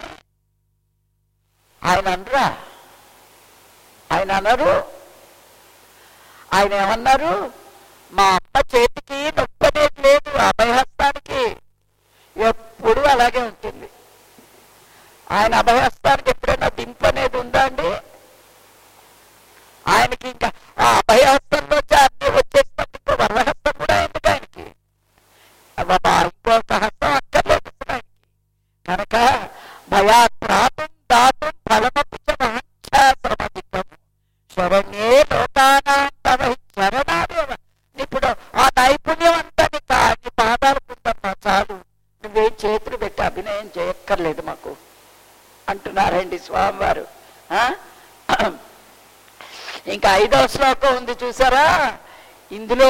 Speaker 1: ఆయన అనరా ఆయన అనరు ఆయన ఏమన్నారు మా అమ్మ చేతికి నొప్పి అనేది లేదు అభయహస్తానికి ఎప్పుడు అలాగే ఉంటుంది ఆయన అభయహస్తానికి ఎప్పుడైనా దింపు అనేది ఉందా అండి ఆయనకి ఇంకా ఆ అభయహస్తంలో వచ్చి అన్ని వచ్చేసినప్పుడు ఇంకో వరహస్తం కూడా ఎందుకు ఆయనకి అబ్బా ఇంకొక హస్తం అక్కర్లేదు అసలు ఆయనకి కనుక భయాత్రాతం దాతం ఫలమపిచ మహంఛాశ్రమధికం శరణ్యే లోకానాం తవ శరణాదేవ ఇప్పుడు ఆ నైపుణ్యం అంతా నీ కా- నీ పాదాలకుందమ్మా చాలు నువ్వేం చేతులు పెట్టి అభినయం చేయక్కర్లేదు మాకు అంటున్నారండి స్వామివారు ఆ? ఇంకా ఐదో శ్లోకం ఉంది చూసారా ఇందులో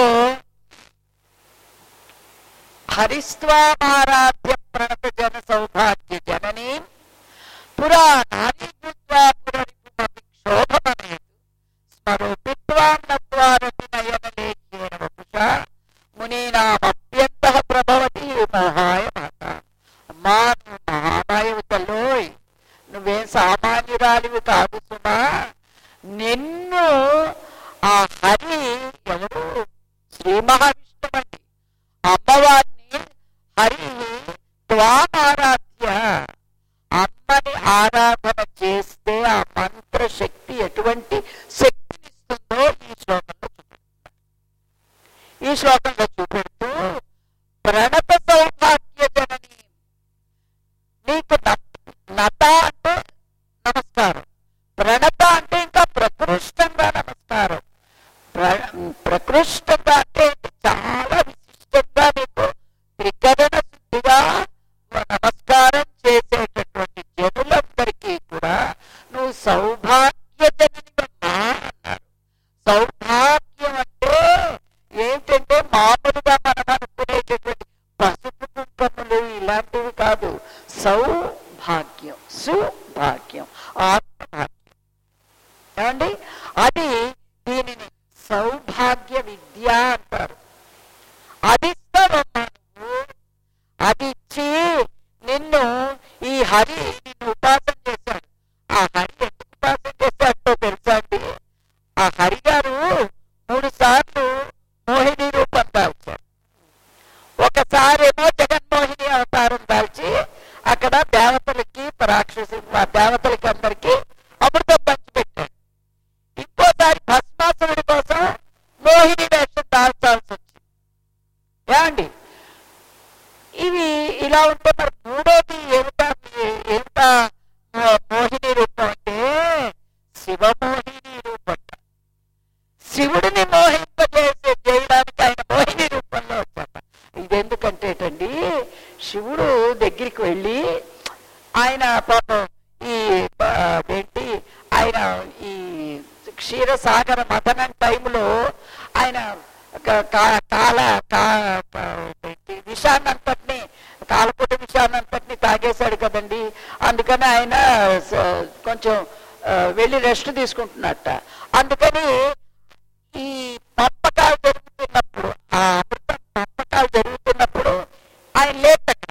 Speaker 1: హరిస్వామారాధ్య ప్రణత జన సౌభాగ్య జననీ పురా నారీ భూత్వా పురరిపుమపి క్షోభమనేతు స్మరోపిత్వాం నత్వారపి నయనలేఖ్యేన వపుషా మునీనామప్యంతః ప్రభవతి మోహాయ మాత అమ్మా నువ్వు మహామాయవు తల్లోయ్ నువ్వేం సామాన్యురాలివి కాదు సుమా నిన్ను ఆ హరి ఎవరు శ్రీ మహావిష్ణువండి అమ్మవారిని హరి త్వామారాధ్య అమ్మని ఆరాధన చేస్తే ఆ మంత్ర శక్తి ఎటువంటి శక్తినిస్తుందో ఈ శ్లోకంలో చూపెడుతున్నారు ఈ శ్లోకంలో చూపెడుతూ ప్రణత సౌభాగ్య జనని నీకు న- నత అంటే నమస్కారం ప్రణత అంటే ఇంకా ప్రకృష్టంగా నమస్కారం ప్ర- ప్రకృష్టంగా అంటే చాలా విశిష్టంగా నీకు త్రికరణ శుద్ధిగా నమస్కారం చేసేటటువంటి జనులందరికీ కూడా నువ్వు సౌభాగ్య జననివమ్మా అన్నారు సౌభాగ్యం అంటే ఏంటంటే మామూలుగా మనం అనుకునేటటువంటి పసుపు కుంకుమలు ఇలాంటివి కాదు సౌభాగ్యం సుభాగ్యం ఆత్మభాగ్యం ఏమండి అది దీనిని సౌభాగ్య విద్య అంటారు అది ఇస్తావమ్మా నువ్వు అది ఇచ్చి నిన్ను ఈ హరి నిన్ను ఉపాసన చేశాడు ఆ హరి ఎందుకు ఉపాసన చేశాడో తెలుసా అండి ఆ హరి గారు మూడు సార్లు మోహిని రూపం దాల్చారు ఒకసారేమో జగన్మోహిని అవతారం దాల్చి అక్కడ దేవతలకి రాక్షసు దేవతలకి అందరికి అమృతం పంచిపెట్టాడు ఇంకోసారి భస్మాసురుడి కోసం మోహిని వేషం దాల్చాల్సి వచ్చింది ఏమండి ఇవి ఇలా ఉంటే మరి మూడోది ఏమిటా ఏమిటా మో- మోహిని రూపం అంటే శివమోహిని రూపం శివుడిని మోహింపజేసే చేయడానికి ఆయన మోహిని రూపంలో వచ్చాట ఇదెందుకంటేటండి శివుడు దగ్గరికి వెళ్ళి ఆయన పాపం ఈ ఆ, ఏంటి ఆయన ఈ క్షీరసాగర మథనం టైంలో ఆయన క- కా- కాల కా- కా- ఏంటి, విషాన్నంతటిని కాలపుట విషాన్నంతటిని తాగేశాడు కదండి అందుకని ఆయన స- కొంచెం ఆ, వెళ్ళి రెస్ట్ తీసుకుంటున్నట్ట అందుకని ఈ పంపకాలు జరుగుతున్నప్పుడు ఆ అమృతం పంపకాలు జరుగుతున్నప్పుడు ఆయన లేట్ అక్కడ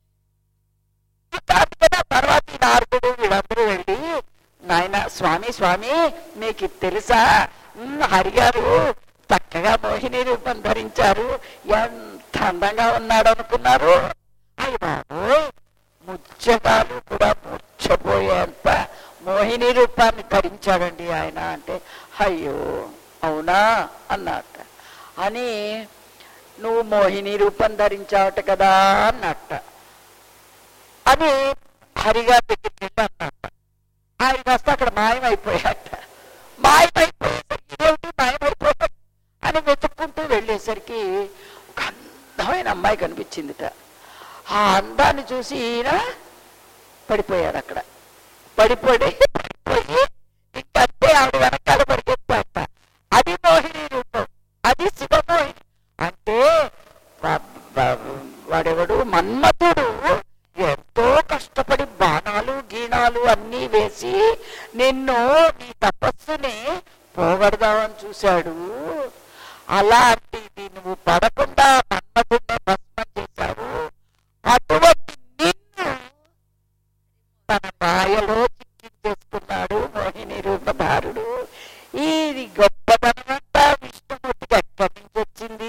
Speaker 1: ఇంకా అందుకని ఆ తర్వాత ఈ నారదుడు వీళ్ళందరూ వెళ్ళి నాయన స్వామి స్వామి మీకు ఇది తెలుసా ఉమ్, హరిగారు చక్కగా మోహిని రూపం ధరించారు ఎంత అందంగా ఉన్నాడు అనుకున్నారు అయ్య బాబోయ్ ముచ్చటాలు కూడా ముచ్చపోయేంత మోహిని రూపాన్ని ధరించాడండి ఆయన అంటే అయ్యో అవునా అన్నట్ట అని నువ్వు మోహిని రూపం ధరించావట కదా అన్నట్ట అని హరిగా దగ్గరికి వెళ్ళి అన్నట్ట ఆయన కాస్త అక్కడ మాయమైపోయాట మాయమైపోయేసరికి ఇదేమిటి మాయమైపోయాడు అని వెతుక్కుంటూ వెళ్ళేసరికి ఒక అందమైన అమ్మాయి కనిపించిందిట ఆ అందాన్ని చూసి ఈయన పడిపోయాడు అక్కడ పడిపోయి పడిపోయి ఇంకంతే ఆవిడ వెనకాల పరిగెత్తాట అది మోహిని రూపం అది శివమోహిని అంటే వా- వా- వాడెవడు మన్మథుడు ఎంతో కష్టపడి బాణాలు గీణాలు అన్నీ వేసి నిన్ను నీ తపస్సుని పోగొడదామని చూశాడు అలాంటిది నువ్వు పడకుండా మన్మథుడిని భస్మం చేశావు అటువంటి నిన్ను తన మాయలో చిక్కించేసుకున్నాడు మోహిని రూపధారుడు ఇది గొప్పతనమంతా విష్ణుమూర్తికి ఎక్కడి నుంచి వచ్చింది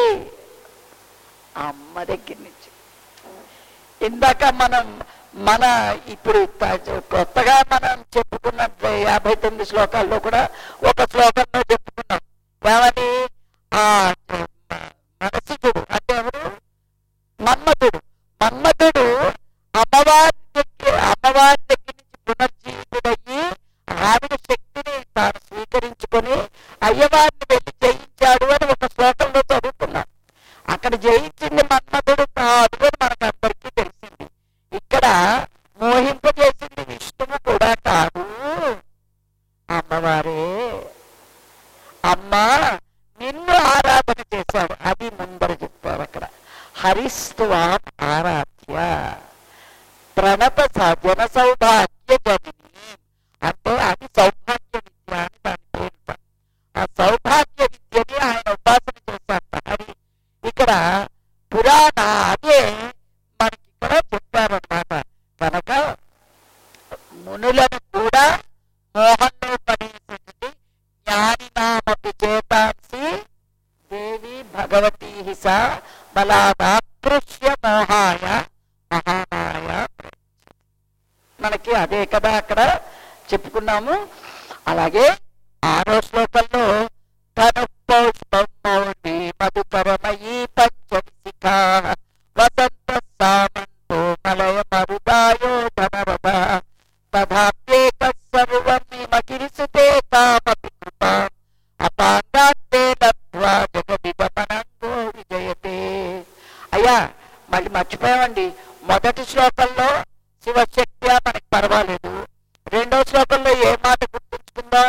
Speaker 1: అమ్మ దగ్గర నుంచి ఇందాక మనం మన ఇప్పుడు త- కొత్తగా మనం చెప్పుకున్న యాభై తొమ్మిది శ్లోకాల్లో కూడా ఒక శ్లోకంలో చెప్పుకున్నాం ఏమని ఆ మనసికుడు అంటే ఎవరు మన్మథుడు మన్మథుడు అమ్మవారి దగ్గర అమ్మవారి దగ్గర నుంచి పునర్జీవితుడయ్యి ఆవిడ శక్తిని తాను స్వీకరించుకొని అయ్యవారిని వెళ్ళి జయించాడు అని ఒక శ్లోకంలో చదువుకున్నాం అక్కడ జయించింది మన్మథుడు కాదు అని మనకు అందరికీ తెలిసింది ఇక్కడ మోహింపజేసింది విష్ణువు కూడా కాదు అమ్మవారే అమ్మా నిన్ను ఆరాధన చేశాడు అది ముందర చెప్తారు అక్కడ హరిస్త్వాం ఆరాధ్య ప్రణత సజన సౌభాగ్య జనని అంటే అది సౌభాగ్య విద్య అని దాని పేరుట ఆ సౌభాగ్య విద్యని ఆయన ఉపాసన చేశారు హరి ఇక్కడ పురాణ అదే మనకి ఇక్కడ చెప్పారన్నమాట కనుక మునులను కూడా మోహంలో పడేసినటువంటి జ్ఞానినామపి చేతాంసి దేవి భగవతి హిస బలాదాకృష్య మోహాయ మహామాయ మనకి అదే కదా అక్కడ చెప్పుకున్నాము అలాగే ఆరో శ్లోకంలో ధను పౌష్పం మౌని మధుకరమయీ పంచవిశిఖ వసంత సామంతో మలయ మరుదాయో ధనరథ తథాప్యేక సర్వం హిమగిరిసుతే తామపి కృపా అపాంగాత్తే లబ్ధ్వా జగదిదమనంగో విజయతే అయ్యా మళ్ళీ మర్చిపోయామండి మొదటి శ్లోకంలో శివశక్తి మనకి పర్వాలేదు రెండో శ్లోకంలో ఏ మాట గుర్తుంచుకుందాం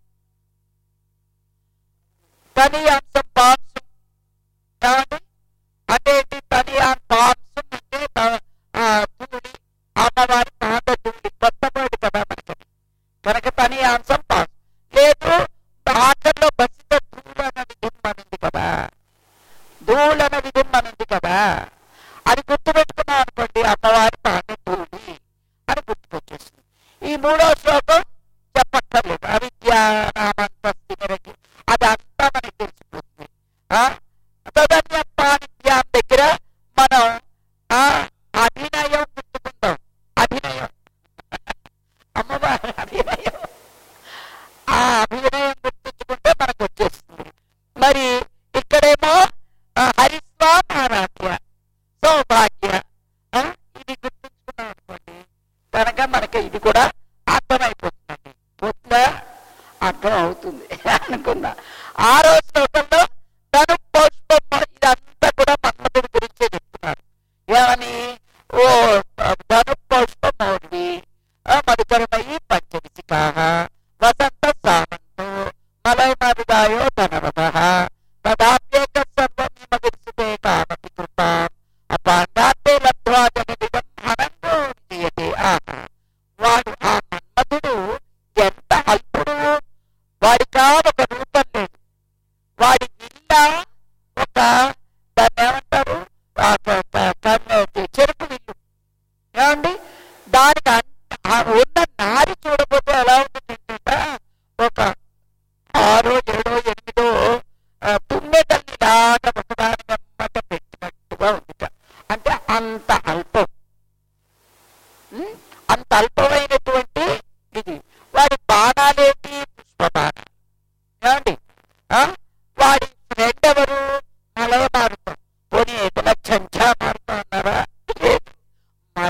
Speaker 1: తని అంశం పాంసం కాదు అంటే ఏంటి తని పాంసం అంటే త- ఆ, ధూళి అమ్మవారి పాత ధూళి కొత్త వర్డ్ కదా మనకి కనుక తని అంశం పాంసం లేదు ఆఖరిలో బసిత ధూళి అన్న విధం మనింది కదా ధూళి అన్న విధం మనింది కదా అది గుర్తుపెట్టుకున్నాం అనుకోండి అమ్మవారి పాత ధూళి అని గుర్తుకొచ్చేస్తుంది ఈ మూడో శ్లోకం చెప్పక్కర్లేదు అవిద్యానామంతస్తి మేరకి అదంతా మనకి తెలిసిపోతుంది ఆ? తదన్య పాణిత్యాం దగ్గర మనం ఆ అభినయం గుర్తుకుందాం అభినయం అమ్మవారి అభినయం ఆ అభినయం గుర్తుంచుకుంటే మనకు వచ్చేస్తుంది మరి ఇక్కడేమో ఆ, హరిస్వాం ఆరాధ్య సౌభాగ్య ఆ, ఇది గుర్తుంచుకున్నాం అనుకోండి కనుక మనకి ఇది కూడా అర్థమైపోతుందండి పోతుందా అర్థం అవుతుంది అనుకున్నా ఆరో శ్లోకంలో తను పుష్పం ఇదంతా కూడా మన్మథుడి గురించే చెప్తున్నారు ఏమని ఓ ధను పుష్పం మౌర్వి మధుకరమయ్యి పంచవిశిఖాః వసంత సామంతో మలయ మరుదాయో ధనరథ తదాప్యేక సర్వం హిమగిరిసుతే కామపి కృపాం అపాండాతే లబ్ధ్వా జగదిదం అనంగో విజయతే ఆహా వాడు ఆ మన్మథుడు ఎంత అల్పుడు వాడికా ఒక రూపం లేదు వాడి విల్ల ఒక దాన్ని ఏమంటారు ఆ క- క- కన్ను- చెరుకు విల్లు ఏమండి దానికి అన్- ఆ ఉన్న నారి చూడబోతే ఎలా ఉంటుందంటే ఒక ఆరో ఏడో ఎనిమిదో ఆ, తుమ్మెదల్ని లాగా ఒకదాని వెంబట పెట్టినట్టుగా ఉంది అంటే అంత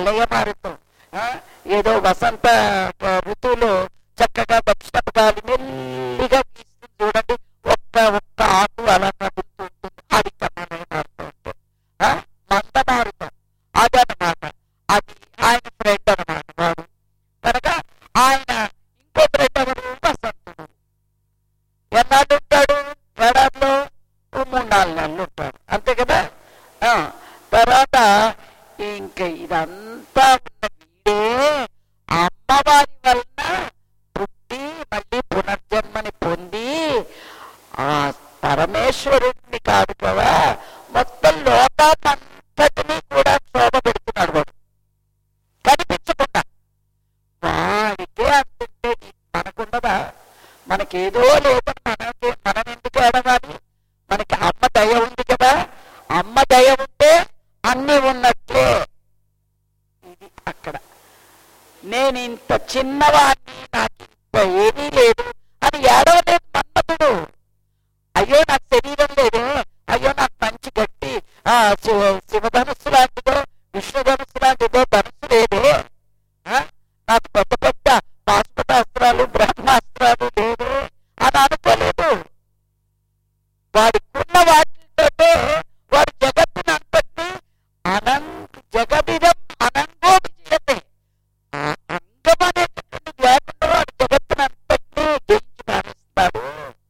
Speaker 1: ప్రళయ మారుతం ఆ, ఏదో వసంత ఆ, ఋతువులో చక్కగా దక్షిణపు గాలి మెల్లిగా గీస్తుంది చూడండి ఒక్క ఒక్క ఆకు అలా కదులుతూ ఉంటుంది అది ప్రళయ మారుతం అంటే ఆ, మంద మారుతం అదనమాట అది ఆయన ఫ్రెండ్ అనమాట వాడు కనుక ఆయన ఇంకో ఫ్రెండ్ ఎవరు వసంతుడు ఎన్నాళ్ళు ఉంటాడు ఏడాదిలో ఓ మూడు నాలుగు నెలలు ఉంటాడు అంతే కదా ఆ, తర్వాత ఇంకా ఇదంతా ఉన్న వీడే అమ్మవారి వలన పుట్టి మళ్ళీ పునర్జన్మని పొంది ఆ పరమేశ్వరుడిని కాదు కదా మొత్తం లోకాన్నంతటినీ కూడా శోభ పెడుతున్నాడు వాడు కనిపించకుండా వాడికే అంటుంటే మనకుండదా మనకేదో లేదని మనకి మనం ఎందుకు ఏడవాలి మనకి అమ్మ దయ ఉంది కదా అమ్మ దయ ఉంటే అన్ని ఉన్నట్లే ఇది అక్కడ నేను ఇంత చిన్నవాడిని నాకు ఇంత ఏమీ లేదు అని ఏడవలేదు మన్మధుడు అయ్యో నాకు శరీరం లేదే అయ్యో నాకు మంచి గట్టి ఆ శివ శివధనుస్సు లాంటిదో విష్ణుధనుస్సు లాంటిదో ధనుస్సు లేదే ఆ? నాకు పెద్ద పెద్ద పాశుపతాస్త్రాలు బ్రహ్మాస్త్రాలు లేవు అని అనుకోలేదు వాడికున్న వాటితో వాడు జగత్తుని అంతటి అనంత జగదిరం అనంగో విజయతే ఆ అంగం అనేటటువంటి లేకుండా వాడు జగత్తుని అంతటినీ జయించి పారేస్తాడు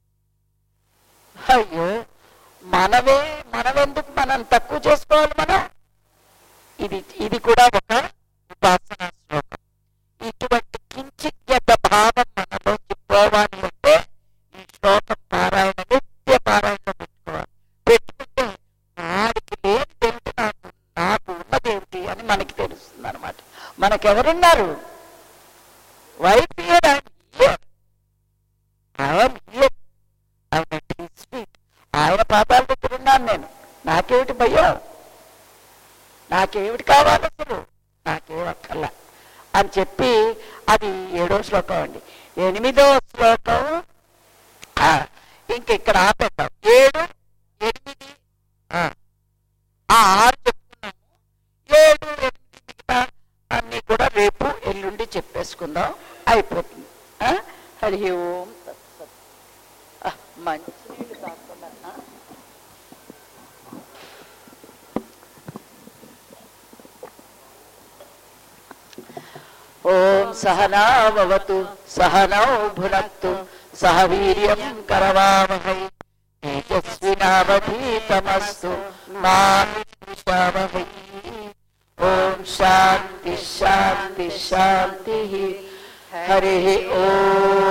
Speaker 1: అయ్యో మనమే మనమెందుకు మనం తక్కువ చేసుకోవాలి మనం ఇది ఇది కూడా ఒక ఉపాసనా శ్లోకం ఇటువంటి కించిజ్ఞత భావం మనలోకి పోవాలి అంటే ఈ శ్లోకం పారాయణ నిత్య పారాయణ పెట్టుకోవాలి పెట్టుకుంటే వాడికి లేని దేవుడు నాకు నాకు ఉన్నదేమిటి అని మనకి తెలుస్తుంది అనమాట మనకెవరున్నారు wife here I'm here I'm sweet ఆయన పాదాల దగ్గర ఉన్నాను నేను నాకేమిటి భయం నాకేమిటి కావాలి అసలు నాకేం అక్కర్లా అని చెప్పి అది ఏడో శ్లోకం అండి ఎనిమిదో శ్లోకం ఆ, ఇంక ఇక్కడ ఆపేద్దాం ఏడు ఎనిమిది ఆ, ఆ ఆరు చెప్పుకున్నాము ఏడు ఎనిమిది మిగతా అన్ని కూడా రేపు ఎల్లుండి చెప్పేసుకుందాం అయిపోతుంది ఆ? హరి ఓం తత్సత్. ఆ, మంచి నీళ్ళు కాకుండా ఆ? ఓం సహనావతు సహనౌ భునక్తు సహ వీర్యం కరవామహై తేజస్వినావధీతమస్తు మా విద్విషావహై ఓం శాంతి శాంతి శాంతి హరి ఓం